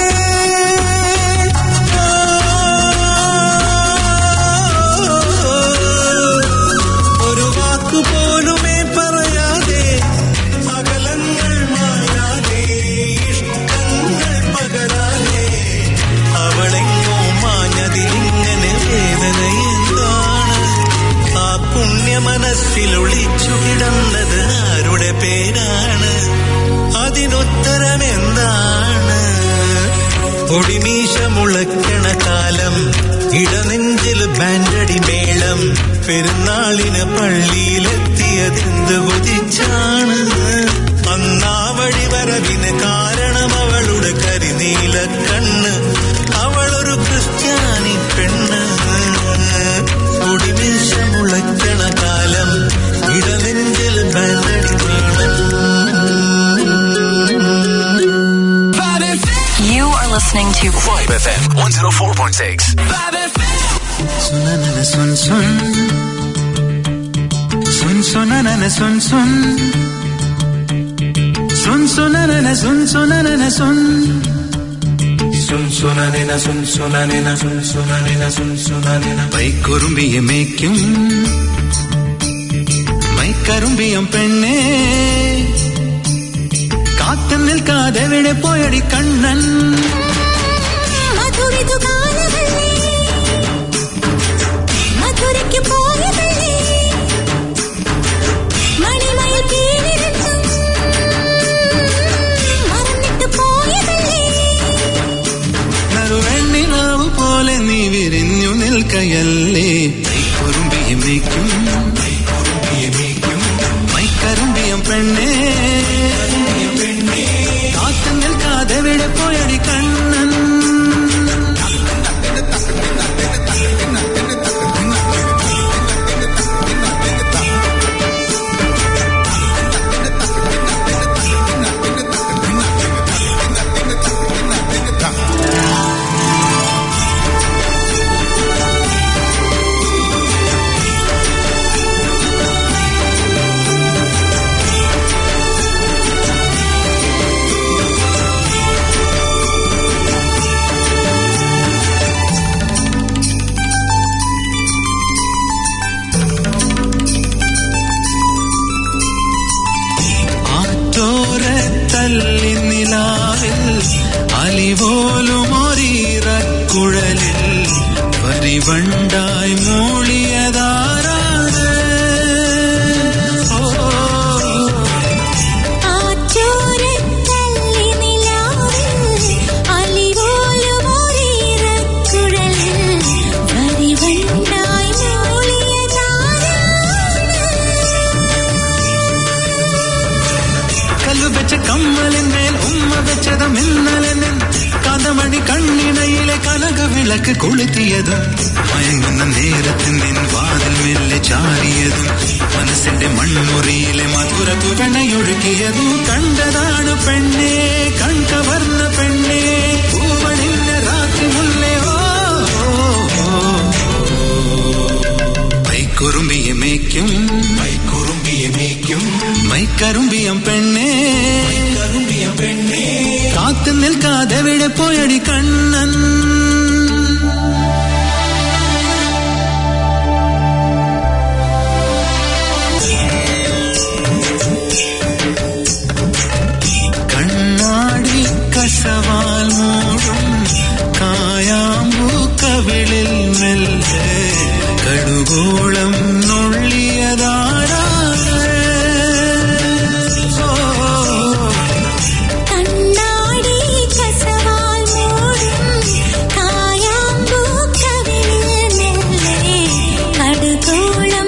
ഒരു വാക്കു പോലുമേ പറയാതെ അകലങ്ങൾ മായാതെ ഇഷ്ടങ്ങൾ പകരാതെ അവളെങ്ങോ മാഞ്ഞതിലിങ്ങനെ വേദന എന്താണ് ആ പുണ്യ മനസ്സിൽ ഒളിച്ചു കിടന്നത് ആരുടെ പേരാണ് അതിനുത്തരം എന്താണ് ഒടിമീശ മുളയ്ക്കണ കാലം ഇടനെഞ്ചിൽ ബാൻഡടി മേളം പെരുന്നാളിന് പള്ളിയിലെത്തിയതെന്ത് കൊതിച്ചാണ് അന്നാ വഴി വരവിന് കാരണം അവളുടെ കരിനീല കണ്ണ് അവളൊരു ക്രിസ്ത്യാനി പെണ്ണ് ഒടിമീശ മുളയ്ക്കണ കാലം ഇടനെഞ്ചിൽ ബാൻഡടി മേളം You are listening to Vibe FM 104.6. സുനനന സുൻ സുൻ സുൻ സുനനന സുൻ സുൻ സുൻ സുനനന സുൻ സുനനന സുൻ സുൻ സുനനന സുൻ സുനനന സുൻ സുനനന സുൻ സുനനന പൈക്കുറുമ്പിയെ മേയ്ക്കും മൈക്കറുമ്പിയം പെണ്ണേ കാത്തു നിൽക്കാതെ എവിടെ പോയടി കണ്ണൻ മധുരിതു കാലമല്ലേ മധുരയ്ക്ക് പോയതല്ലേ മണിമയിൽ പീലിരണ്ടും മറന്നിട്ട് പോയതല്ലേ നറുവെണ്ണിനാവ് പോലെ നീ വിരിഞ്ഞു നിൽക്കയല്ലേ കുറുമ്പിയെ മേയ്ക്കും മൈക്കറുമ്പിയം പെണ്ണേ കാത്തു നിൽക്കാതെ എവിടെ പോയടി കണ്ണൻ ആറ്റോരത്തല്ലി നിലാവിൽ അലിപോലും ഒരീറക്കുഴലിൽ പരിവണ്ടായി മൂളിയതാരാണ് ഓ ആറ്റോരത്തല്ലി നിലാവിൽ അലിപോലും ഒരീറക്കുഴലിൽ വരിവണ്ടായി മൂളിയതാരാണ് കല്ലു വെച്ച കമ്മൽ കാന്തമണി കണ്ണിണയിലെ കനകവിളക്ക് കൊളുത്തിയതും മയങ്ങുന്ന നേരത്ത് നിൻ വാതിൽ മെല്ലെ ചാരിയതും മനസ്സിന്റെ മൺമുറിയിലെ മധുര തുകണയൊഴുക്കിയതും കണ്ടതാണ് പെണ്ണേ കൺകവർന്ന പെണ്ണേ പൂവണിഞ്ഞ രാത്രി മുല്ലേ ഓ മൈക്കുറുമ്പിയെ മേയ്ക്കും മൈക്കുറുമ്പിയെ മേയ്ക്കും മൈക്കറുമ്പിയം പെണ്ണേ മൈക്കറുമ്പിയം പെണ്ണേ കാത്തു നിൽക്കാതെ എവിടെ പോയടി കണ്ണൻ കണ്ണാടി കസവാൽ മൂടും കായാമ്പൂ കവിളിൽ മെല്ലെ കടുകോളം നുള്ളിയതാരാണ് കണ്ണാടി കസവാൽ മൂടും കായാമ്പൂ കവിളിൽ മെല്ലെ കടുകോളം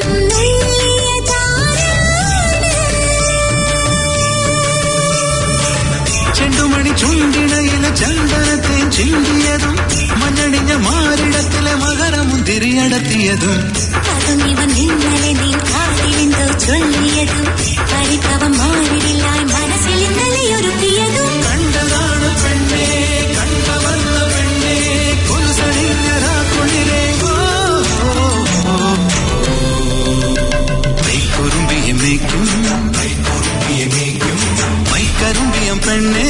ചെണ്ടുമണി ചുണ്ടിണയിലെ ചന്ദനത്തെ ചിന്തിയതും മഞ്ഞണിഞ്ഞ മാറിടത്തിലെ മകരമുന്തിരിയടത്തിയതും അതും ഇവൻ ഇന്നലെ നീ കാതിലെന്തോ ചൊല്ലിയതും പരിഭവം മാറിടില്ലായി മനസ്സിൽ ഇന്നലെ ഒരുക്കിയതും കണ്ടതാണ് പെണ്ണേ കണ്ടവന്ന പെണ്ണേ കൊലുസണിഞ്ഞ രാക്കുളിരേ മൈക്കുറുമ്പിയെ മേയ്ക്കും മൈക്കുറുമ്പിയെ മേയ്ക്കും മൈക്കരുമ്പിയം പെണ്ണേ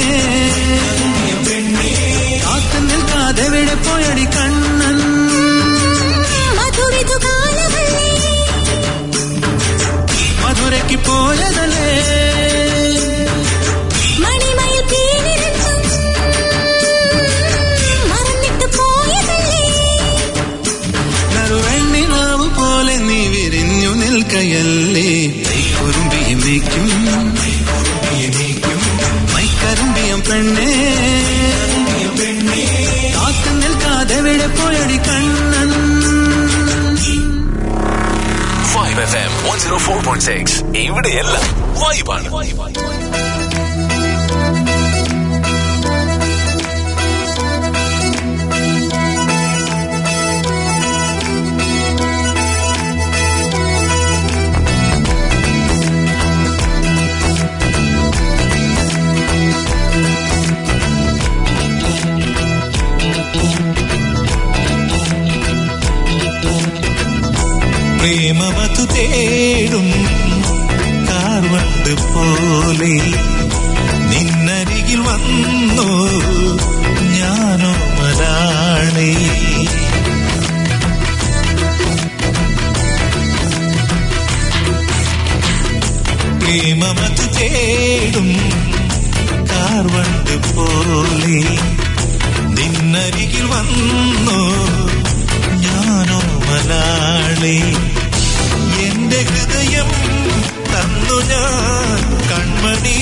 കാത്തു നിൽക്കാതെ എവിടെ പോയടി കണ്ണൻ മധുവിധു കാലമല്ലേ മധുരയ്ക്ക് പോയതല്ലേ മണിമയിൽ പീലിരുന്നും മറന്നിട്ട് പോയതല്ലേ നറുവെണ്ണിനാവ് പോലെ നീ വിരിഞ്ഞു നിൽക്കയല്ലേ മൈക്കുറുമ്പിയെ മേയ്ക്കും മൈക്കുറുമ്പിയെ മേയ്ക്കും മൈക്കരുമ്പിയം പെണ്ണേ കാത്തു നിൽക്കാതെ എവിടെ പോയടി Kannan Vibe F M one zero four point six ഇവിടെയെല്ലാം വൈബാണ് പ്രേമമതു തേടും കാർവണ്ട് പോലെ നിന്നരികിൽ വന്നു ഞാനോ മലാളി പ്രേമമതു തേടും കാർവണ്ട് പോലെ നിന്നരികിൽ വന്നു ഞാനോ മലാളി എന്റെ ഹൃദയം തന്നു ഞാൻ കൺമണി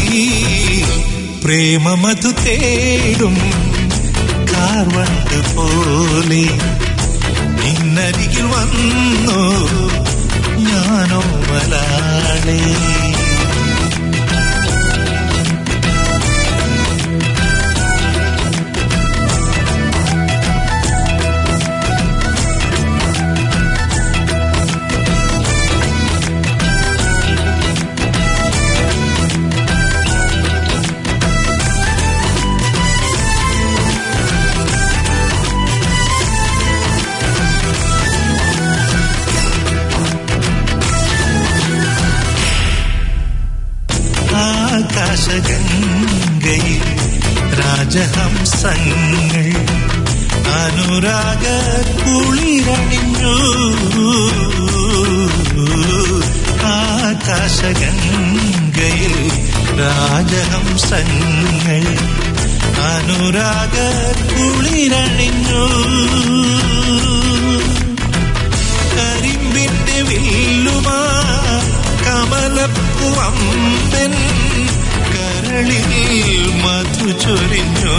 പ്രേമമതു തേടും കാർവണ്ട് പോലെ നിന്നരികിൽ വന്നു ഞാനോ മലാളി ആകാശഗംഗയിൽ രാജഹംസങ്ങൾ അനുരാഗ കുളിരണിഞ്ഞു ആകാശഗംഗയിൽ രാജഹംസങ്ങൾ അനുരാഗ കുളിരണിഞ്ഞു കരിമ്പിന്റെ വില്ലുമാ കമലപ്പുവമ്പൻ കരളിൽ മധു ചൊരിഞ്ഞു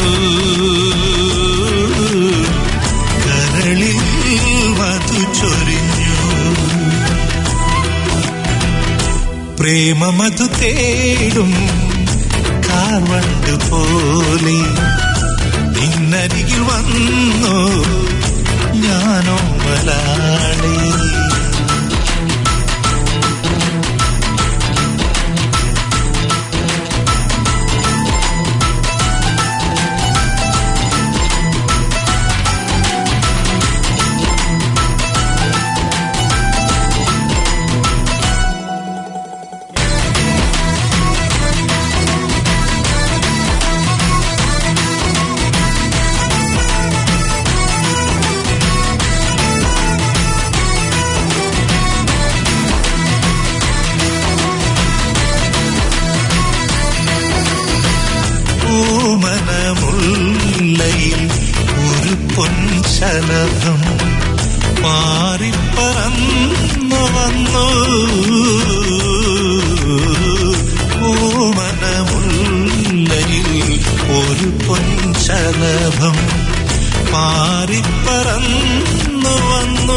കരളിൽ മധു ചൊരിഞ്ഞു പ്രേമമധു തേടും കാർവണ്ട് പോലെ നിൻ നിന്നരികിൽ വന്നു ഞാനോ മലാളി പൂമനമുല്ലയിൽ ഒരു പൊൻശലഭം മാറിപ്പറന്നു വന്നു പൂമനമുല്ലയിൽ ഒരു പൊൻശലഭം മാറിപ്പറന്നു വന്നു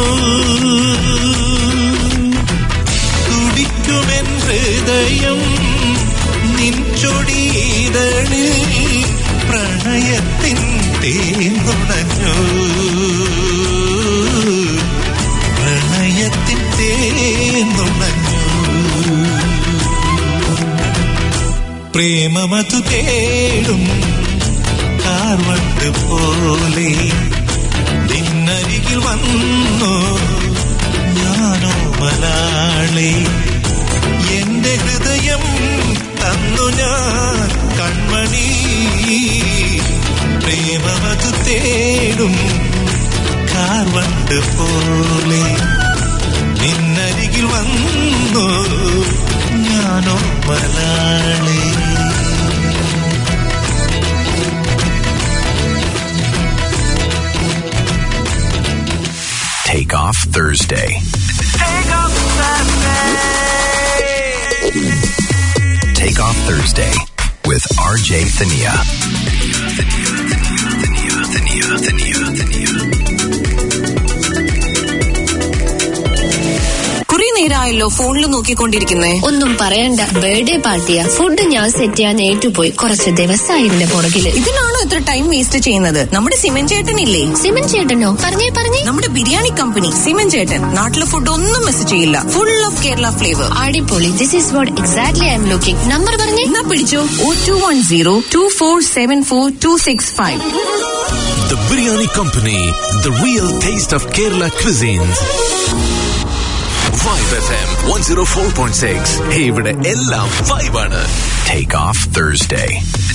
തുടിക്കുമെൻ ഹൃദയം നിൻ ചൊടിയിതളിൽ പ്രണയത്തിൻ തേന്നുണഞ്ഞു പ്രണയത്തിൻ തേന്നുണഞ്ഞു പ്രേമമതു തേടും കാർവട്ട് പോലെ നിന്നരികിൽ വന്നു ഞാനോ മലാളെ എന്റെ ഹൃദയം തന്നു ഞാൻ കൺമണി പ്രേമമതു തേടും കാർവണ്ട് പോലെ നിന്നരികിൽ വന്നു ഞാനോ മലാളെ Take off Thursday. Take off Thursday with RJ Thania. കുറെ നേരമായല്ലോ ഫോണിൽ നോക്കിക്കൊണ്ടിരിക്കുന്നേ ഒന്നും പറയണ്ട ബർത്ത്ഡേ പാർട്ടിയാ ഫുഡ് ഞാൻ സെറ്റ് ചെയ്യാൻ ഏറ്റുപോയി കുറച്ച് ദിവസമായി ഇതിന്റെ പുറകില് ഇതിലാണോ ഇത്ര ടൈം വേസ്റ്റ് ചെയ്യുന്നത് നമ്മുടെ സിമൻ ചേട്ടനില്ലേ സിമൻ ചേട്ടനോ പറഞ്ഞേ പറഞ്ഞേ നമ്മുടെ ബിരിയാണി കമ്പനി സിമൻ ചേട്ടൻ നാട്ടിലെ ഫുഡ് ഒന്നും മിസ് ചെയ്യില്ല ഫുൾ ഓഫ് കേരള ഫ്ലേവർ അടിപൊളി this is what exactly I'm looking number പറഞ്ഞേ എന്നാ പിടിച്ചോ oh two one zero two four seven four two six five The Biryani Company, the real taste of Kerala cuisines. Vibe FM 104.6. Hey, ഇവിടെ എല്ലാം vibe ആണ്. Take off Thursday.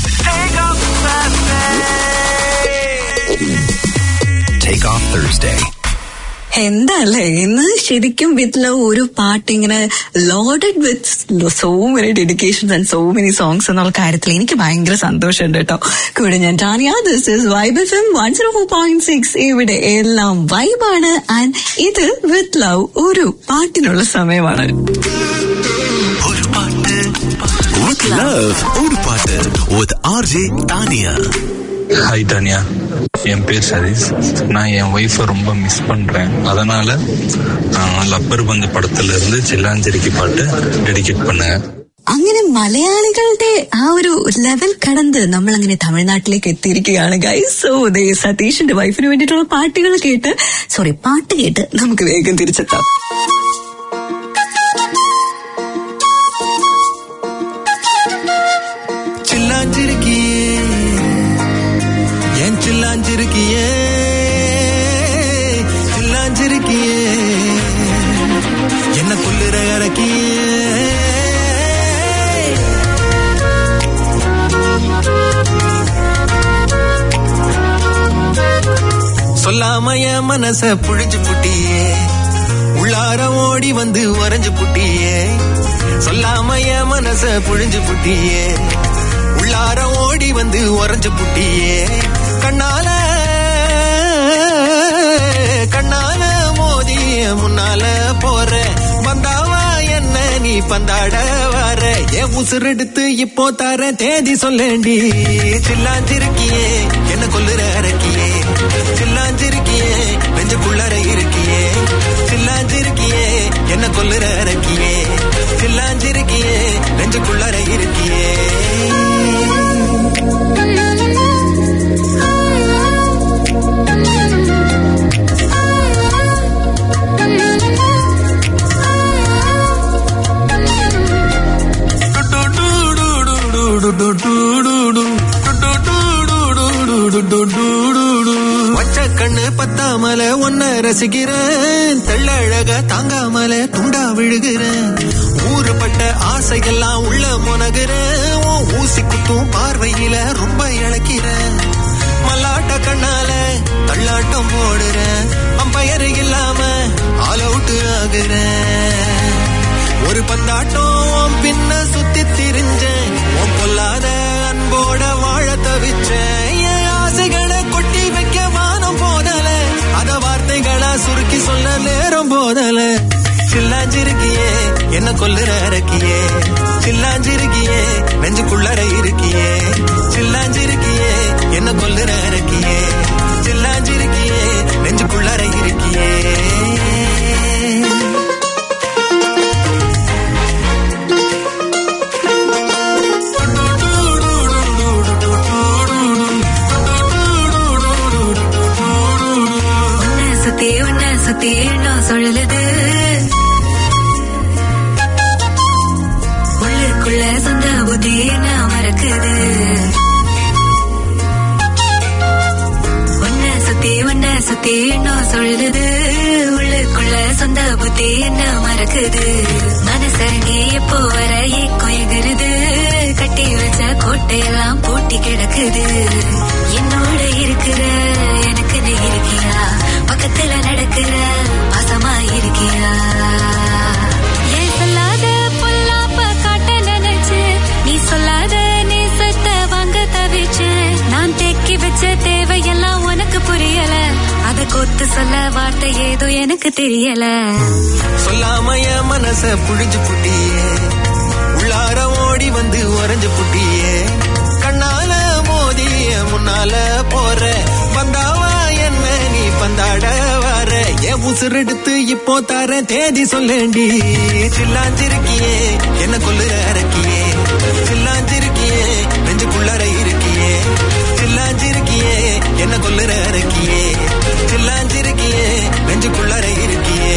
Take off Thursday. എന്താ അല്ലേ ഇന്ന് ശരിക്കും വിത്ത് ലവ് ഒരു പാട്ട് ഇങ്ങനെ loaded with so many dedications and so many songs എന്നുള്ള കാര്യത്തിൽ എനിക്ക് ഭയങ്കര സന്തോഷമുണ്ട് കേട്ടോ കൂടെ ഞാൻ Tanya this is Vibe F M one zero four point six ഇവിടെ എല്ലാം വൈബാണ് ആൻഡ് ഇത് വിത്ത് ലവ് ഒരു പാട്ടിനുള്ള സമയമാണ് With love, ഒരു പാട്ട് with RJ Tania. Hi Tania என் பேர் சதீஷ் நான் என் ஒய்ஃபை ரொம்ப மிஸ் பண்றேன் அதனால ஆஹ், லப்பர் பந்து படத்துல இருந்து சில்லாஞ்சேரிக்கு பாட்டு டெடிகேட் பண்ணுங்க അങ്ങനെ മലയാളികളുടെ ആ ഒരു ലെവൽ കടന്ന് നമ്മൾ അങ്ങനെ തമിഴ്നാട്ടിലേക്ക് എത്തിയിരിക്കുകയാണ് ഗൈസ് സോ ദേ സതീഷിന്റെ വൈഫിന് വേണ്ടിയിട്ടുള്ള പാട്ടുകൾ കേട്ട് സോറി പാട്ട് കേട്ട് നമുക്ക് വേഗം തിരിച്ചെത്താം சில்லாஞ்சிருக்கியே ஏன் சில்லாஞ்சிருக்கியே சில்லாஞ்சிருக்கியே என்ன கொல்லுற இறக்கியே சொல்லாம என் மனச புழிஞ்சு புட்டியே உள்ளார ஓடி வந்து வரைஞ்சு புட்டியே சொல்லாம என் மனச புழிஞ்சு புட்டியே உள்ளார ஓடி வந்து உறைஞ்சு புட்டியே கண்ணால கண்ணால மோதி முன்னால போற வந்தாவா என்ன நீ பந்தாட வர என் உசுரெடுத்து இப்போ தர தேதி சொல்லேண்டி சில்லாஞ்சிருக்கியே என்ன கொல்லுற அரக்கியே சில்லாஞ்சிருக்கியே நெஞ்சுக்குள்ளற இருக்கியே சில்லாஞ்சிருக்கியே என்ன கொல்லுற அரக்கியே சில்லாஞ்சிருக்கியே நெஞ்சுக்குள்ளற இருக்கியே வச்ச கண்ணு பத்தாமல ஒன்ன ரசிக்கிறேன் தெள்ளழக தாங்காமல துண்டா விழுகிறேன் ஊறுபட்ட ஆசையெல்லாம் உள்ள முனகிறேன் உன் ஊசி குத்தும் பார்வையில ரொம்ப இழக்கிறேன் மல்லாட்ட கண்ணால தள்ளாட்டம் போடுறேன் அம்பயர் இல்லாம ஆல் அவுட் ஆகுறேன் ஒரு பந்தாட்டம் பின்ன சுத்தி திரிஞ்சேன் உன் பொல்லாத அன்போட வாழ தவிச்சேன் என் ஆசைகளை கொட்டி வைக்க வானம் போதல அத வார்த்தைகளா சுருக்கி சொல்ல நேரம் போதல சில்லாஞ்சிருக்கியே என்ன கொல்லுற அரக்கியே சில்லாஞ்சிருக்கியே நெஞ்சுக்குள்ளற இருக்கியே சில்லாஞ்சிருக்கியே என்ன கொல்லுற அரக்கியே சில்லாஞ்சிருக்கியே நெஞ்சுக்குள்ளற இருக்கியே உன்னை சுத்தி உன்னை சுத்தி நான் சொல்லுது உள்ளுக்குள்ள சொந்த புத்தி நான் மறக்குது உன்னை சுத்தி உன்னை சுத்தி நான் சொல்லுது உள்ளுக்குள்ள சொந்த புத்தி என்ன மறக்குது மனசரங்கி எப்போ வர கொயகுருது கட்டி வச்ச கோட்டையெல்லாம் பூட்டி கிடக்குது என்னோட இருக்கிற எனக்கு நீ இருக்கியா பக்கத்துல நடக்கிற பாசமா இருக்கியா ஏன் சொல்லாத பொல்லாப்ப காட்ட நினைச்சு நீ சொல்லாத நேசத்தை வாங்க தவிச்சு நான் தேக்கி வச்ச தேவையெல்லாம் உனக்கு புரியல அத கொத்து சொல்ல வார்த்தை ஏதோ எனக்கு தெரியல சொல்லாம என் மனச புழிஞ்சு புட்டியே உள்ளார ஓடி வந்து உறைஞ்சு புட்டியே கண்ணால மோதி என் முன்னால போற வந்தாவா என்ன நீ பந்தாட வர என் உசுரெடுத்து இப்போ தர தேதி சொல்லேண்டி சில்லாஞ்சிருக்கியே என்ன கொல்லுற அரக்கியே சில்லாஞ்சிருக்கியே நெஞ்சுக்குள்ளற இருக்கியே சில்லாஞ்சிருக்கியே என்ன கொல்லுற அரக்கியே சில்லாஞ்சிருக்கியே நெஞ்சுக்குள்ளற இருக்கியே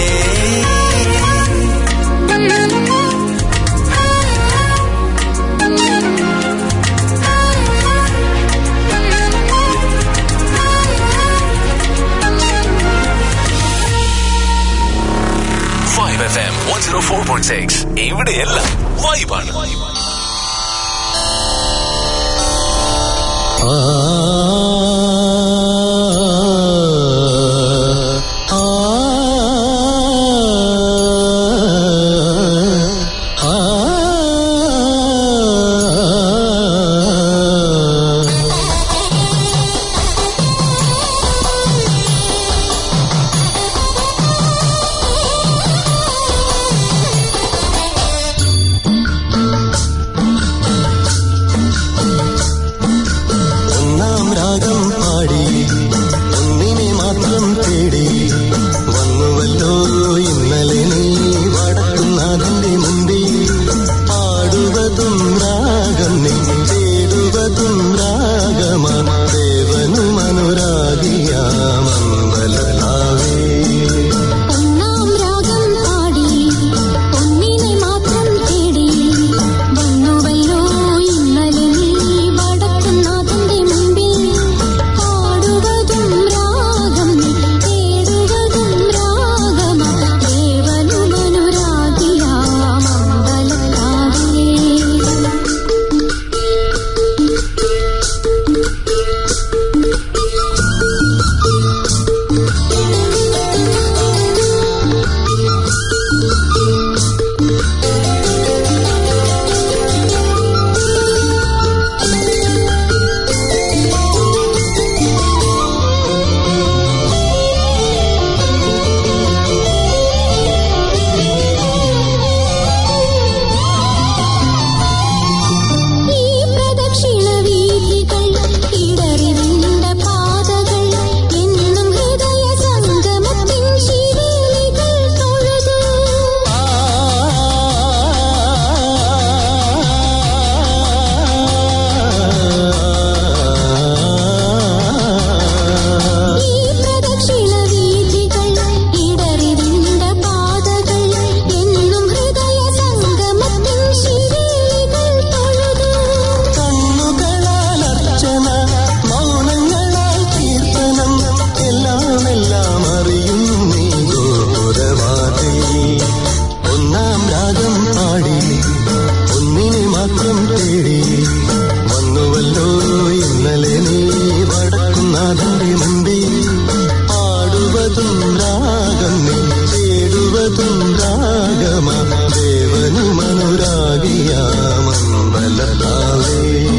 Vibe F M one zero four point six ഇവിടെയെല്ലാം വൈബാണ് ഒന്നാം രാഗം പാടി ഒന്നിനെ മാത്രം തേടി വന്നുവല്ലോ ഇന്നലെ നീ വടക്കുന്നാഥന്റെ മുമ്പിൽ പാടുവതും രാഗം നീ തേടുവതും രാഗമാ ദേവനും അനുരാഗിയാമമ്പലത്താവേ ഒന്നാം രാഗം പാടി ഒന്നിനെ മാത്രം തേടി വന്നുവല്ലോ ഇന്നലെ നീ വടക്കുന്നാഥന്റെ മുമ്പിൽ പാടുവതും രാഗം തേടുവതും രാഗമാ ദേവനുമനുരാഗിയാമമ്പലത്താവേ ും നാഥന്റെ മുമ്പിൽ പാടുവതും രാഗം നീ തേടുവതും രാഗമ ദേവനും അനുരാഗിയാമമ്പലത്താവേ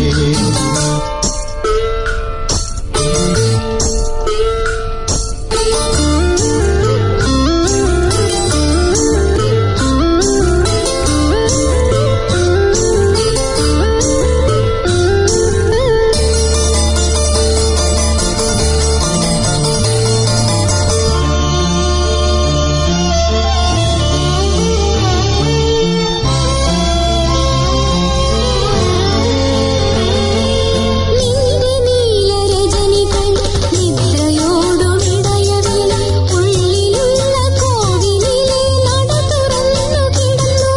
നിന്റെ നീലരജനികൾ നിദ്രയോടുമിടയവേ ഉള്ളിലുള്ള കോവിലിലെ നട തുറന്നു കിടന്നു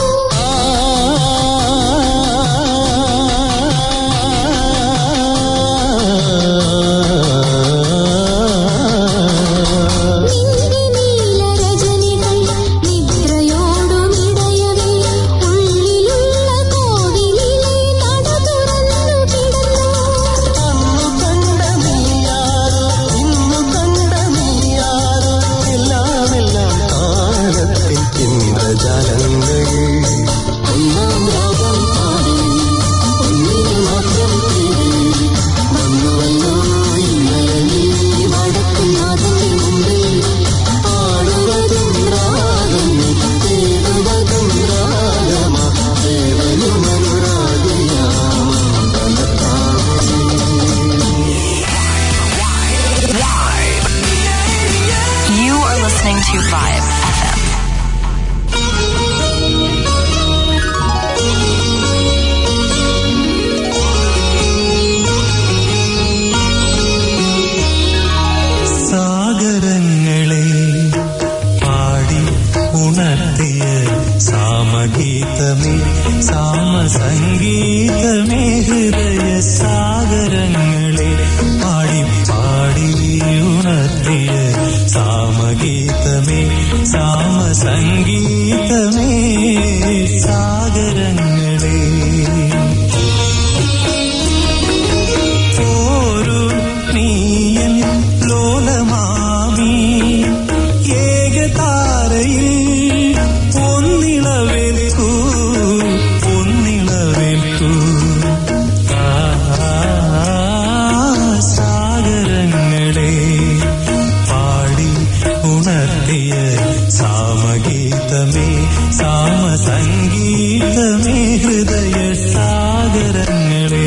നിന്റെ നീലരജനികൾ നിദ്രയോടുമിടയവേ ഉള്ളിലുള്ള കോവിലിലെ നട തുറന്നു കിടന്നു ഇന്നു കണ്ട നീയാരോ എല്ലാം എല്ലാം കാലത്തിൻ ഇന്ദ്രജാലങ്ങൾ ഒന്നാം രാഗം പാടി ഒന്നിനു മാത്രം തേടി വന്നുവല്ലോ ഇന്നലെ നീ വടക്കുന്നാഥന്റെ മുമ്പിൽ പാടുവതും രാഗം നീ തേടുവതും രാഗമാ ദേവനും You are listening to Vibe FM. സാഗരങ്ങളെ പാടി ഉണർത്തിയ സാമഗീതമേ സാമസംഗീതമേ ഹൃദയ സാഗരങ്ങളെ പാടി പാടി ഉണർത്തിയ സാമഗീതമേ സാമസംഗീതമേ സാഗരങ്ങളെ ഓരു നീയൻ ലോലമാമി ഏകതാരയിൽ ഒന്നിളവേൽക്കൂ ഒന്നിളവേൽക്കൂ ആ, സാഗരങ്ങളെ പാടി ഉണർത്തിയ സാമഗീതമേ സാമസംഗീതമേ ഹൃദയ സാഗരങ്ങളെ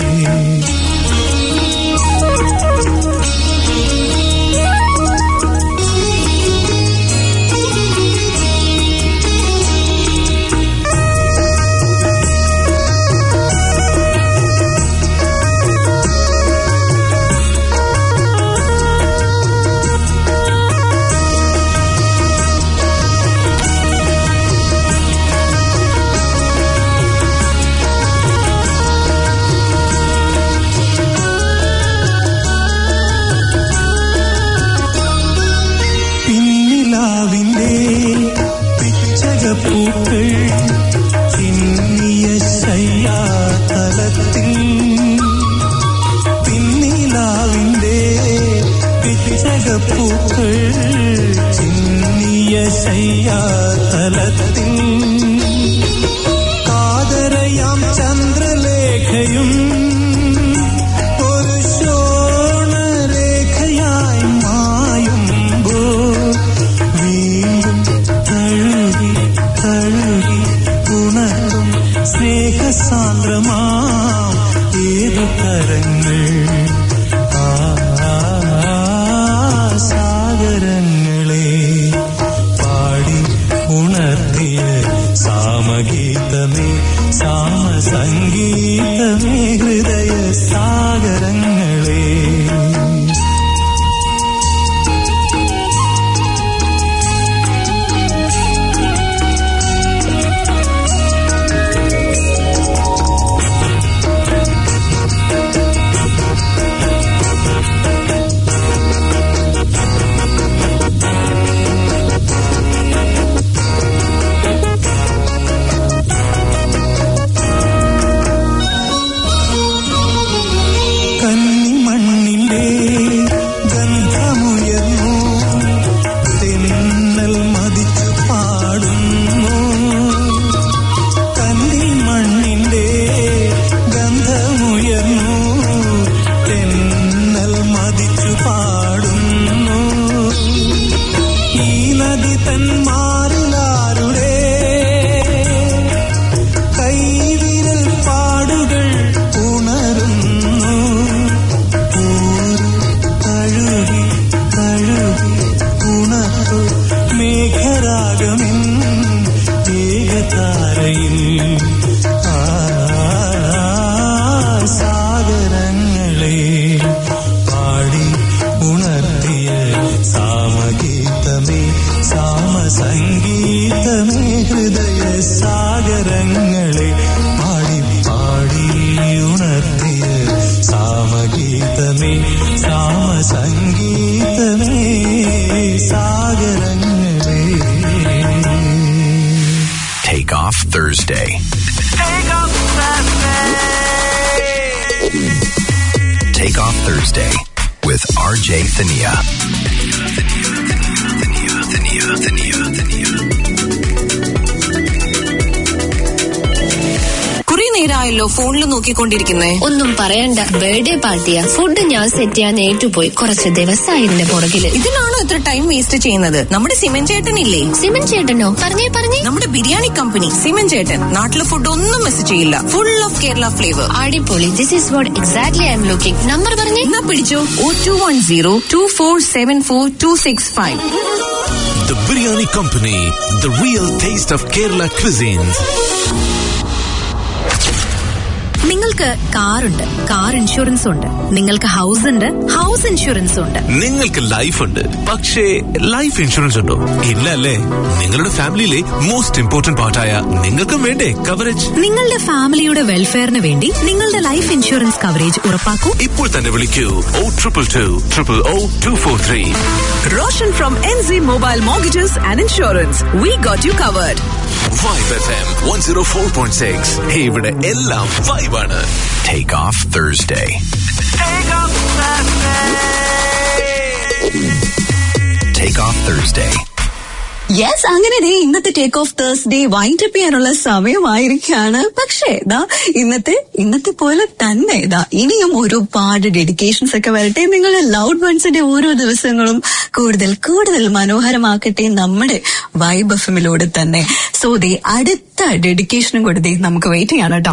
പിന്നിലാവിന്റെ പിച്ചകപ്പൂക്കൾ ചിന്നിയ ശയ്യാതലത്തിൽ പിന്നിലാവിന്റെ പിച്ചകപ്പൂക്കൾ ചിന്നിയ ശയ്യാതലത്തിൽ കാതരയാം ചന്ദ്രലേഖയും ഒരു ശോണരേഖയായി മായുമ്പോൾ വീണ്ടും തഴുകി തഴുകി ഉണർത്തും സ്നേഹസാന്ദ്രമാം ഏതു തരങ്ങൾ ആ, ആ, ആ, സാഗരങ്ങളെ പാടി ഉണർത്തിയ മതിച്ചു പാടുന്നു ഈ നദി തൻ മാറിലാരുടെ കൈവിരൽ പാടുകൾ ഉണരുന്നു ഊരി കഴുകി കഴുകി ഉണർത്തു മേഘരാഗമിൻ ഏകതാരയിൽ ആ സാഗരങ്ങളെ പാടി ഉണർത്തിയ സാമഗീതമേ സാമസംഗീതമേ ഹൃദയ സാഗരങ്ങളെ പാടി പാടി ഉണർത്തിയ സാമഗീതമേ സാമസംഗീതമേ സാഗരങ്ങളെ Take off Thursday. Take off Thursday with RJ Thania. കുറെ നേരമായല്ലോ ഫോണിൽ നോക്കിക്കൊണ്ടിരിക്കുന്നേ ഒന്നും പറയണ്ട ബർത്ത്ഡേ പാർട്ടിയാ ഫുഡ് ഞാൻ സെറ്റ് ചെയ്യാൻ ഏറ്റുപോയി കുറച്ച് ദിവസമായി ഇതിന്റെ പുറകില് ഇതിനാണോ ഇത്ര ടൈം വേസ്റ്റ് ചെയ്യുന്നത് നമ്മുടെ സിമൻ ചേട്ടനില്ലേ സിമൻ ചേട്ടനോ പറഞ്ഞേ പറഞ്ഞേ നമ്മുടെ ബിരിയാണി കമ്പനി സിമൻ ചേട്ടൻ നാട്ടിലെ ഫുഡ് ഒന്നും മിസ് ചെയ്യില്ല ഫുൾ ഓഫ് കേരള ഫ്ലേവർ അടിപൊളി this is what exactly I'm looking number പറഞ്ഞേ എന്നാ പിടിച്ചോ oh two one zero two four seven four two six five The Biryani Company, the real taste of Kerala cuisines. നിങ്ങൾക്ക് കാറുണ്ട് car insurance ഉണ്ട് നിങ്ങൾക്ക് house ഉണ്ട് house insurance ഉണ്ട് നിങ്ങൾക്ക് ലൈഫ് ഉണ്ട് പക്ഷേ ലൈഫ് ഇൻഷുറൻസ് ഉണ്ടോ ഇല്ല അല്ലേ നിങ്ങളുടെ ഫാമിലിയിലെ മോസ്റ്റ് ഇമ്പോർട്ടന്റ് പാർട്ടായ നിങ്ങൾക്കും വേണ്ടേ കവറേജ് നിങ്ങളുടെ ഫാമിലിയുടെ വെൽഫെയറിന് വേണ്ടി നിങ്ങളുടെ ലൈഫ് ഇൻഷുറൻസ് കവറേജ് ഉറപ്പാക്കൂ ഇപ്പോൾ തന്നെ വിളിക്കൂ oh triple two triple oh two four three Roshan from NZ Mobile Mortgages and Insurance. We got you covered. Vibe F M one zero four point six ഇവിടെ എല്ലാം വൈബാണ് take off Thursday take off Thursday yes അങ്ങനെ ദേ ഇന്നത്തെ take off Thursday wind up ചെയ്യാനുള്ള സമയമായിരിക്കാണ് പക്ഷേ ദാ ഇന്നത്തെ ഇന്നത്തെ പോലെ തന്നെ ദാ ഇനിയും ഒരുപാട് ഡെഡിക്കേഷൻസ് ഒക്കെ വരട്ടെ നിങ്ങളുടെ ലൗഡ് വൺസിന്റെ ഓരോ ദിവസങ്ങളും കൂടുതൽ കൂടുതൽ മനോഹരമാക്കട്ടെ നമ്മുടെ വൈബ് എഫിലൂടെ തന്നെ സോ ദേ അടുത്ത ഡെഡിക്കേഷനും കൂടെ ദേ നമുക്ക് വെയിറ്റ് ചെയ്യാണ് കേട്ടോ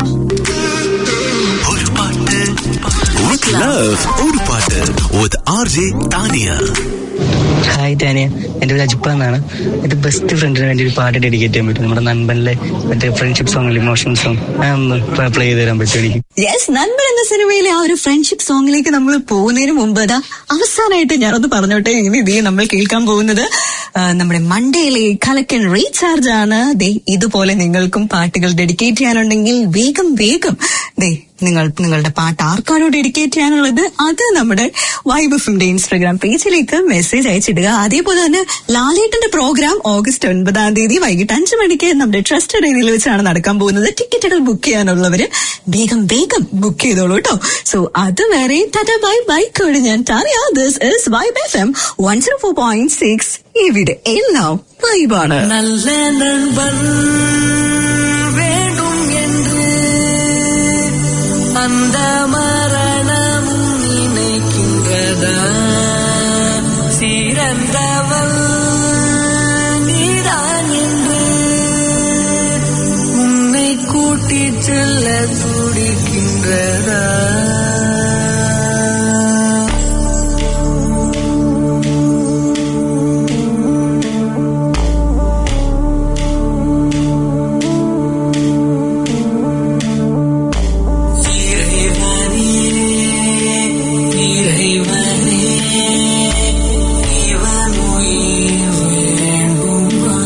വിത്ത് ലവ് ഒരു പാട്ട് with R J Tania hi Tania എന്റെ പേര് അജിപ്പ എന്നാണ് ഇത് ബെസ്റ്റ് ഫ്രണ്ടിന് വേണ്ടി ഒരു പാട്ട് ഡെഡിക്കേറ്റ് ചെയ്യാൻ പറ്റും നമ്മുടെ നൻപനിലെ മറ്റേ ഫ്രണ്ട്ഷിപ്പ് സോങ് ഇമോഷൻ സോങ് ഒന്ന് പ്ലേ ചെയ്ത് തരാൻ പറ്റും എനിക്ക് യെസ് നൻപൻ എന്ന സിനിമയിലെ ആ ഒരു ഫ്രണ്ട്ഷിപ്പ് സോങ്ങിലേക്ക് നമ്മൾ പോകുന്നതിന് മുമ്പ് അതാ അവസാനമായിട്ട് ഞാനൊന്ന് പറഞ്ഞോട്ടെ ഇനി ഇതേ നമ്മൾ കേൾക്കാൻ പോകുന്നത് ആ, നമ്മുടെ മൺഡേയിലെ കലക്കൻ റീചാർജ് ആണ് ദേ ഇതുപോലെ നിങ്ങൾക്കും പാട്ടുകൾ ഡെഡിക്കേറ്റ് ചെയ്യാനുണ്ടെങ്കിൽ വേഗം വേഗം ദേ നിങ്ങൾ നിങ്ങളുടെ പാട്ട് ആർക്കാണോ ഡെഡിക്കേറ്റ് ചെയ്യാനുള്ളത് അത് നമ്മുടെ വൈബ് എഫിന്റെ ഇൻസ്റ്റാഗ്രാം പേജിലേക്ക് മെസ്സേജ് അയച്ചിടുക അതേപോലെ തന്നെ ലാലേട്ടന്റെ പ്രോഗ്രാം ഓഗസ്റ്റ് ഒൻപതാം തീയതി വൈകിട്ട് അഞ്ചു മണിക്ക് നമ്മുടെ ട്രസ്റ്റ് അറേനയിൽ വെച്ചാണ് നടക്കാൻ പോകുന്നത് ടിക്കറ്റുകൾ ബുക്ക് ചെയ്യാനുള്ളവര് വേഗം വേഗം ബുക്ക് ചെയ്തോളൂ കേട്ടോ സോ അത് വേറെ ടാറ്റ ബൈ ബൈ കൂടി ഞാൻ Tania this is Vibe F M one zero four point six ഇവിടെ എല്ലാം വൈബാണ് நல்ல நண்பன் வேண்டும் என்று அந்த மரணம் நினைக்கின்றதா சிறந்தவள் நீதான் என்று உன்னை கூட்டிச் செல்ல துடிக்கின்றதா இறைவனே இறைவனே இவன் உயிர் வேண்டுமா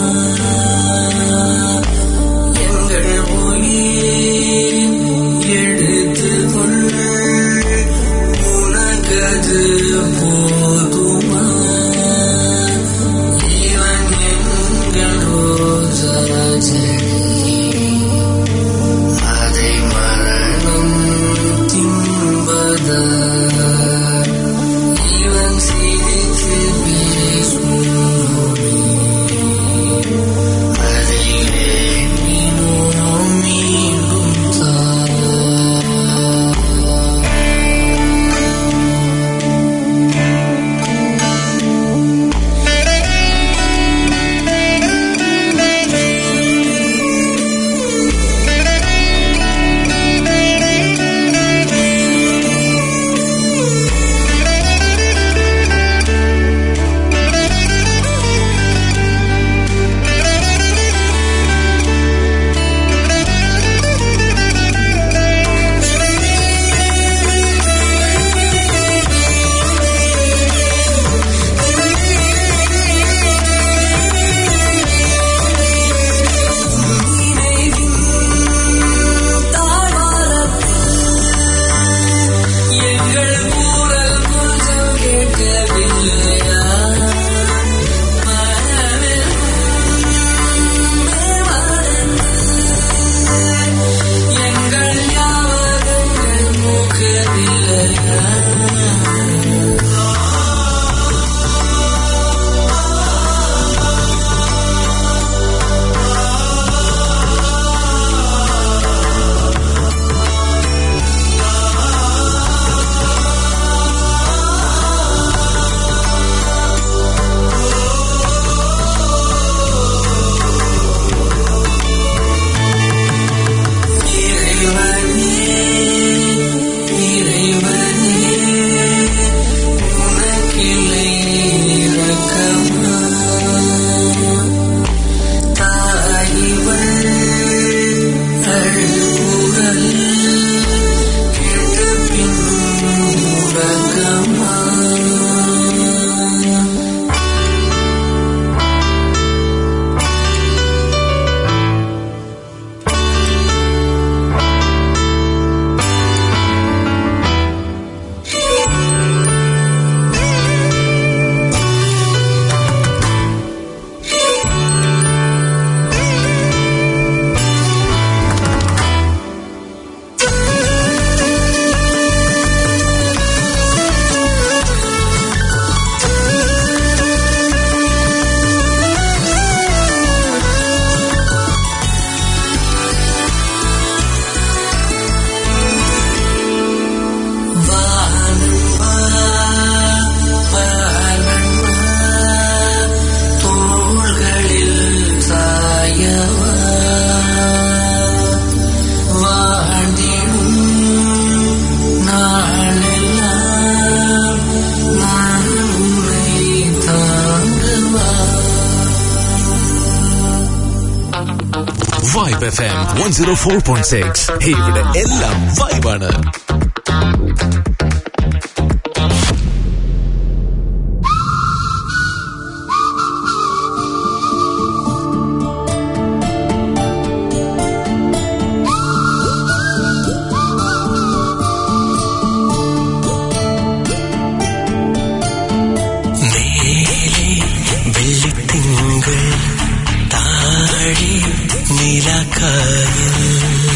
எங்கள் உயிர் எடுத்துக்கொள் உனக்கது போதுமா இவன் எங்கள் ரோஜா செடி அதை மரணம் தின்பதா இவன் சிரித்து பேசும் மொழி. அதை வேண்டினோம் மீண்டும் தா தோள்களில் சாயவா வாழ்ந்திடும் நாளெல்லாம் நான் உன்னை தாங்கவா Vibe F M one zero four point six ഇവിടെ എല്ലാം വൈബാണ് മേലെ വെള്ളിത്തിങ്കൾ താഴെ നീലക്കായൽ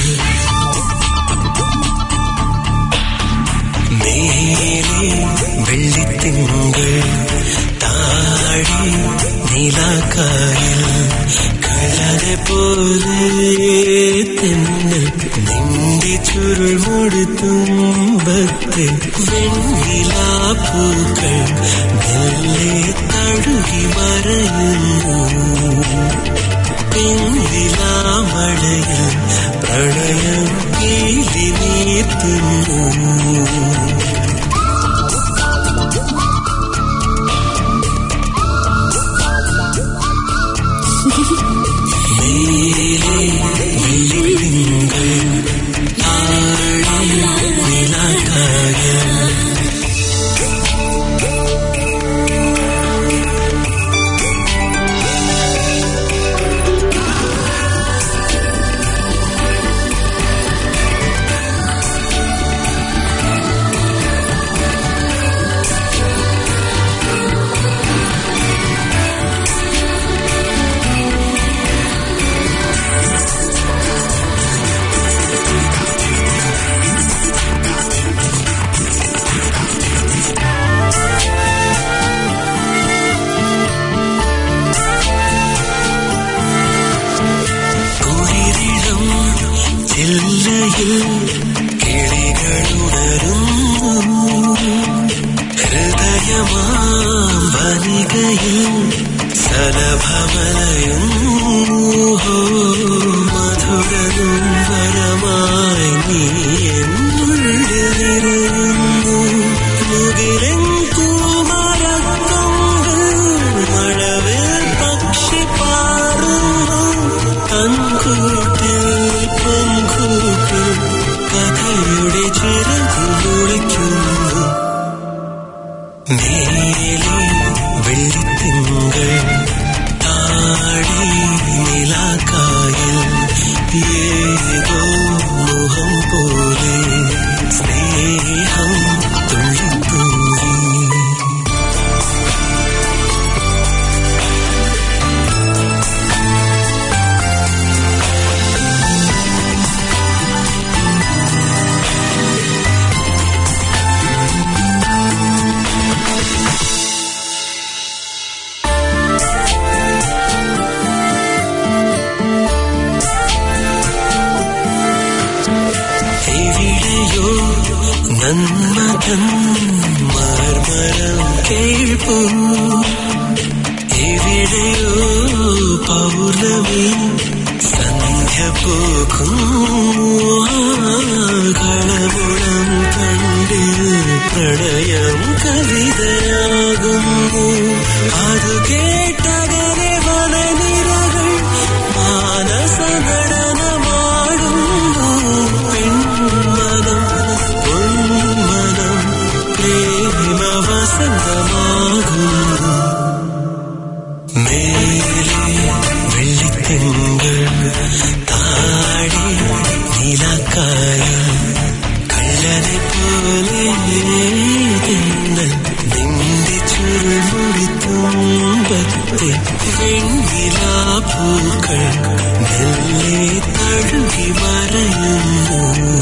മേലെ വെള്ളിത്തിങ്കൾ താഴെ നീലക്കായൽ കളരെ പോലെ തെന്നൽ നിന്റെ ചുരുൾ മുടുത്തുമ്പത്ത് വെണ്ണിലാപ്പൂക്കൾ മെല്ലെ തഴുകി മറയുന്നു പിന്നിലാമഴയിൽ പ്രണയം കീലി നീർത്തുന്നു മേലെ വെള്ളിത്തിങ്കൾ താഴെ നിലാകായം കുളിരിളം ചെല്ലയിൽ കിളികളുണരുന്നു ഹൃദയമാം വനികയിൽ സലഭമലയുന്നു മധുരനും വരമായി നീ എന്നുള്ളിൽ നിറയുന്നു മുകിലൻ പൂമരക്കൊമ്പ് മഴവിൽ പക്ഷി പാറുന്നു തൻകൂട്ടിൽ പൊൻകൂട്ടിൽ കഥയുടെ ചിറകു മുളിക്കുന്നു മേലെ വെള്ളിത്തിങ്കൾ താഴെ നിലാക്കായൽ ഏതോ മുഖം പോലെ സ്നേഹം തുള്ളിത്തൂവി എവിടെയോ നന്മതൻ മർമരം കേൾപ്പൂ എവിടെയോ പൗർണമി സന്ധ്യ പോകും കളമുളം കണ്ട് പ്രണയം കവിതയാകുന്നു അത് കേട്ടകലെ വനനിരകൾ മാനസ നടനമാടുന്നു പെൺമനം പൊന്മനം പ്രേമ പൂക്കൾ മെല്ലെ തഴുകി മറയുന്നു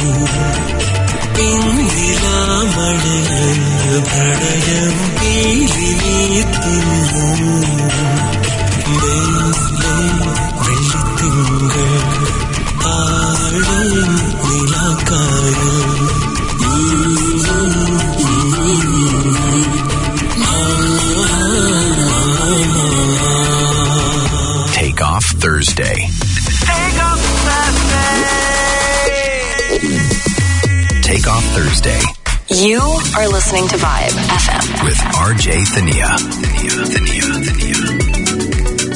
പിന്നിലാമഴയു പ്രണയം പീലി നീത്തുന്നു മേലെ വെള്ളിത്തിങ്കൾ പാടും നിലാക്കായും Take off Thursday. Take off Thursday You are listening to Vibe FM. with RJ Thania. Thania, Thania, Thania.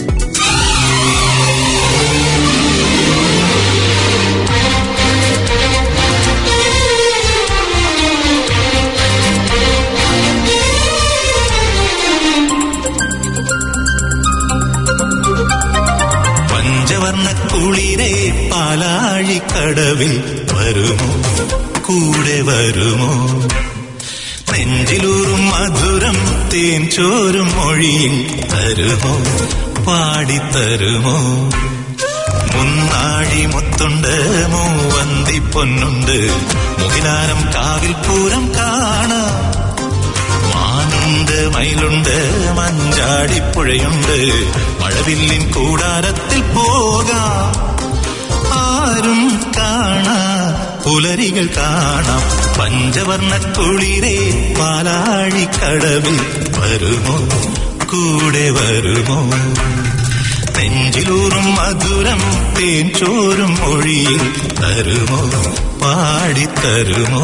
പഞ്ചവർണ്ണ കുളിരെ പാലാഴിക്കടവിൽ വരുമോ കൂടെ വരുമോ നെഞ്ചിലൂറും മധുരം തേൻ ചോരും മൊഴിയിൽ തരുമോ പാടിത്തരുമോ മുന്നാഴി മുത്തുണ്ട് മൂവന്തി പൊന്നുണ്ട് മുകിലാരം കാവിൽ പൂരം കാണാം മാനുണ്ട് മയിലുണ്ട് മഞ്ചാടിപ്പുഴയുണ്ട് മഴവില്ലിൻ കൂടാരത്തിൽ പോകാം ആരും കാണാ പുലരികൾ കാണാം പഞ്ചവർണ്ണ കുളിരെ പാലാഴിക്കടവിൽ വരുമോ കൂടെ വരുമോ നെഞ്ചിലൂറും മധുരം തേൻ ചോരും മൊഴിയിൽ തരുമോ പാടിത്തരുമോ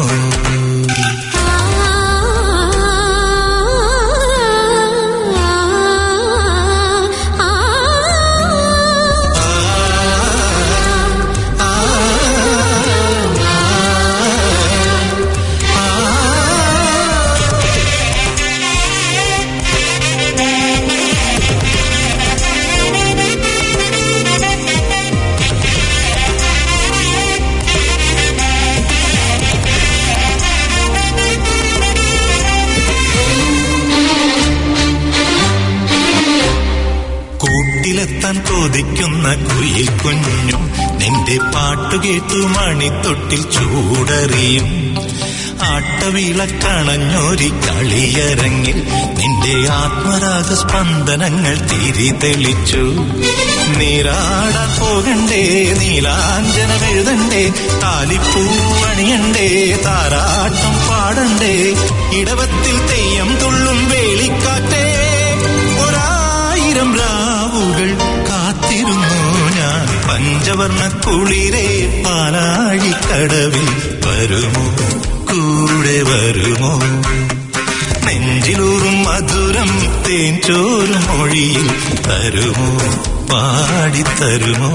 കൂട്ടിലെത്താൻ കൊതിക്കുന്ന കുയിൽ കുഞ്ഞും നിന്റെ പാട്ടു കേട്ടു മണിത്തൊട്ടിൽ ചൂടറിയും ആട്ടവിളക്കണഞ്ഞൊരി കളിയരങ്ങിൽ നിന്റെ ആത്മരാഗ സ്പന്ദനങ്ങൾ തിരി തെളിച്ചു നീരാടാൻ പോകണ്ടേ നീലാഞ്ജനമെഴുതണ്ടേ താലിപ്പൂവണിയണ്ടേ താരാട്ടം പാടണ്ടേ ഇടവത്തിൽ തെയ്യം തുള്ളും വേളിക്കാറ്റേ ഒരായിരം രാവുകൾ കാത്തിരുന്നു ഞാൻ പഞ്ചവർണ്ണ കുളിരെ പാലാഴിക്കടവിൽ വരുമോ കൂടെ വരുമോ നെഞ്ചിലൂറും മധുരം തേൻ ചോരും മൊഴിയിൽ തരുമോ പാടിത്തരുമോ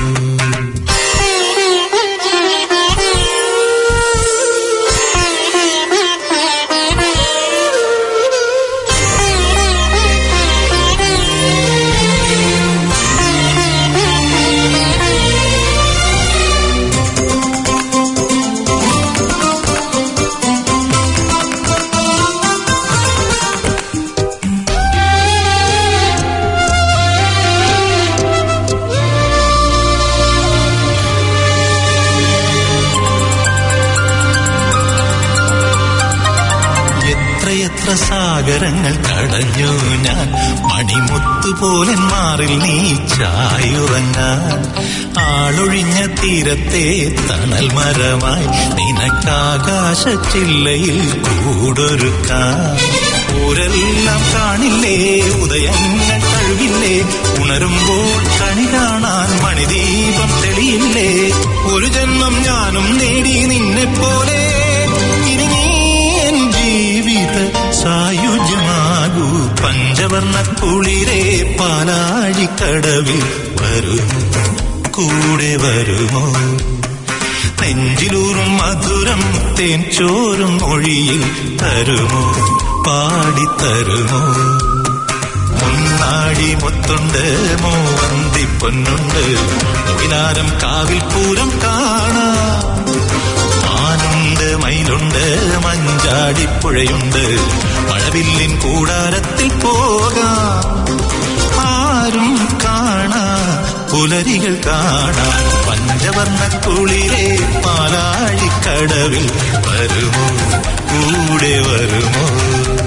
എത്രയെത്ര സാഗരങ്ങൾ കടഞ്ഞു ഞാൻ മണിമുത്തുപോലെ മാറിൽ നീ ചായുറങ്ങാൻ ആളൊഴിഞ്ഞ തീരത്തെ തണൽ മരമായി നിനക്കാകാശ ചില്ലയിൽ കൂടൊരുക്കാൻ ഊരെല്ലാം കാണില്ലേ ഉദയങ്ങൾ കഴുകില്ലേ ഉണരുമ്പോൾ കണി കാണാൻ മണിദീപം തെളിയില്ലേ ഒരു ജന്മം ഞാനും നേടി നിന്നെ പോലെ ഇനി നീ എൻ ജീവിത സായുജ്യമാകൂ പഞ്ചവർണ്ണ കുളിരെ പാലാഴിക്കടവിൽ വരുമോ കൂടെ വരുമോ നെഞ്ചിലൂറും മധുരം തേൻ ചോരും മൊഴിയിൽ തരുമോ പാടിത്തരുമോ മുന്നാടി മുത്തുണ്ട് മൂവന്തി പൊന്നുണ്ട് മുകിലാരം കാവിൽ പൂരം കാണാം മാനുണ്ട് മയിലുണ്ട് മഞ്ചാടിപ്പുഴയുണ്ട് മഴവില്ലിൻ കൂടാരത്തിൽ പോകാം ആരും കാണാ പുലരികൾ കാണാം പഞ്ചവർണ്ണ കുളിരെ പാലാഴിക്കടവിൽ വരുമോ കൂടെ വരുമോ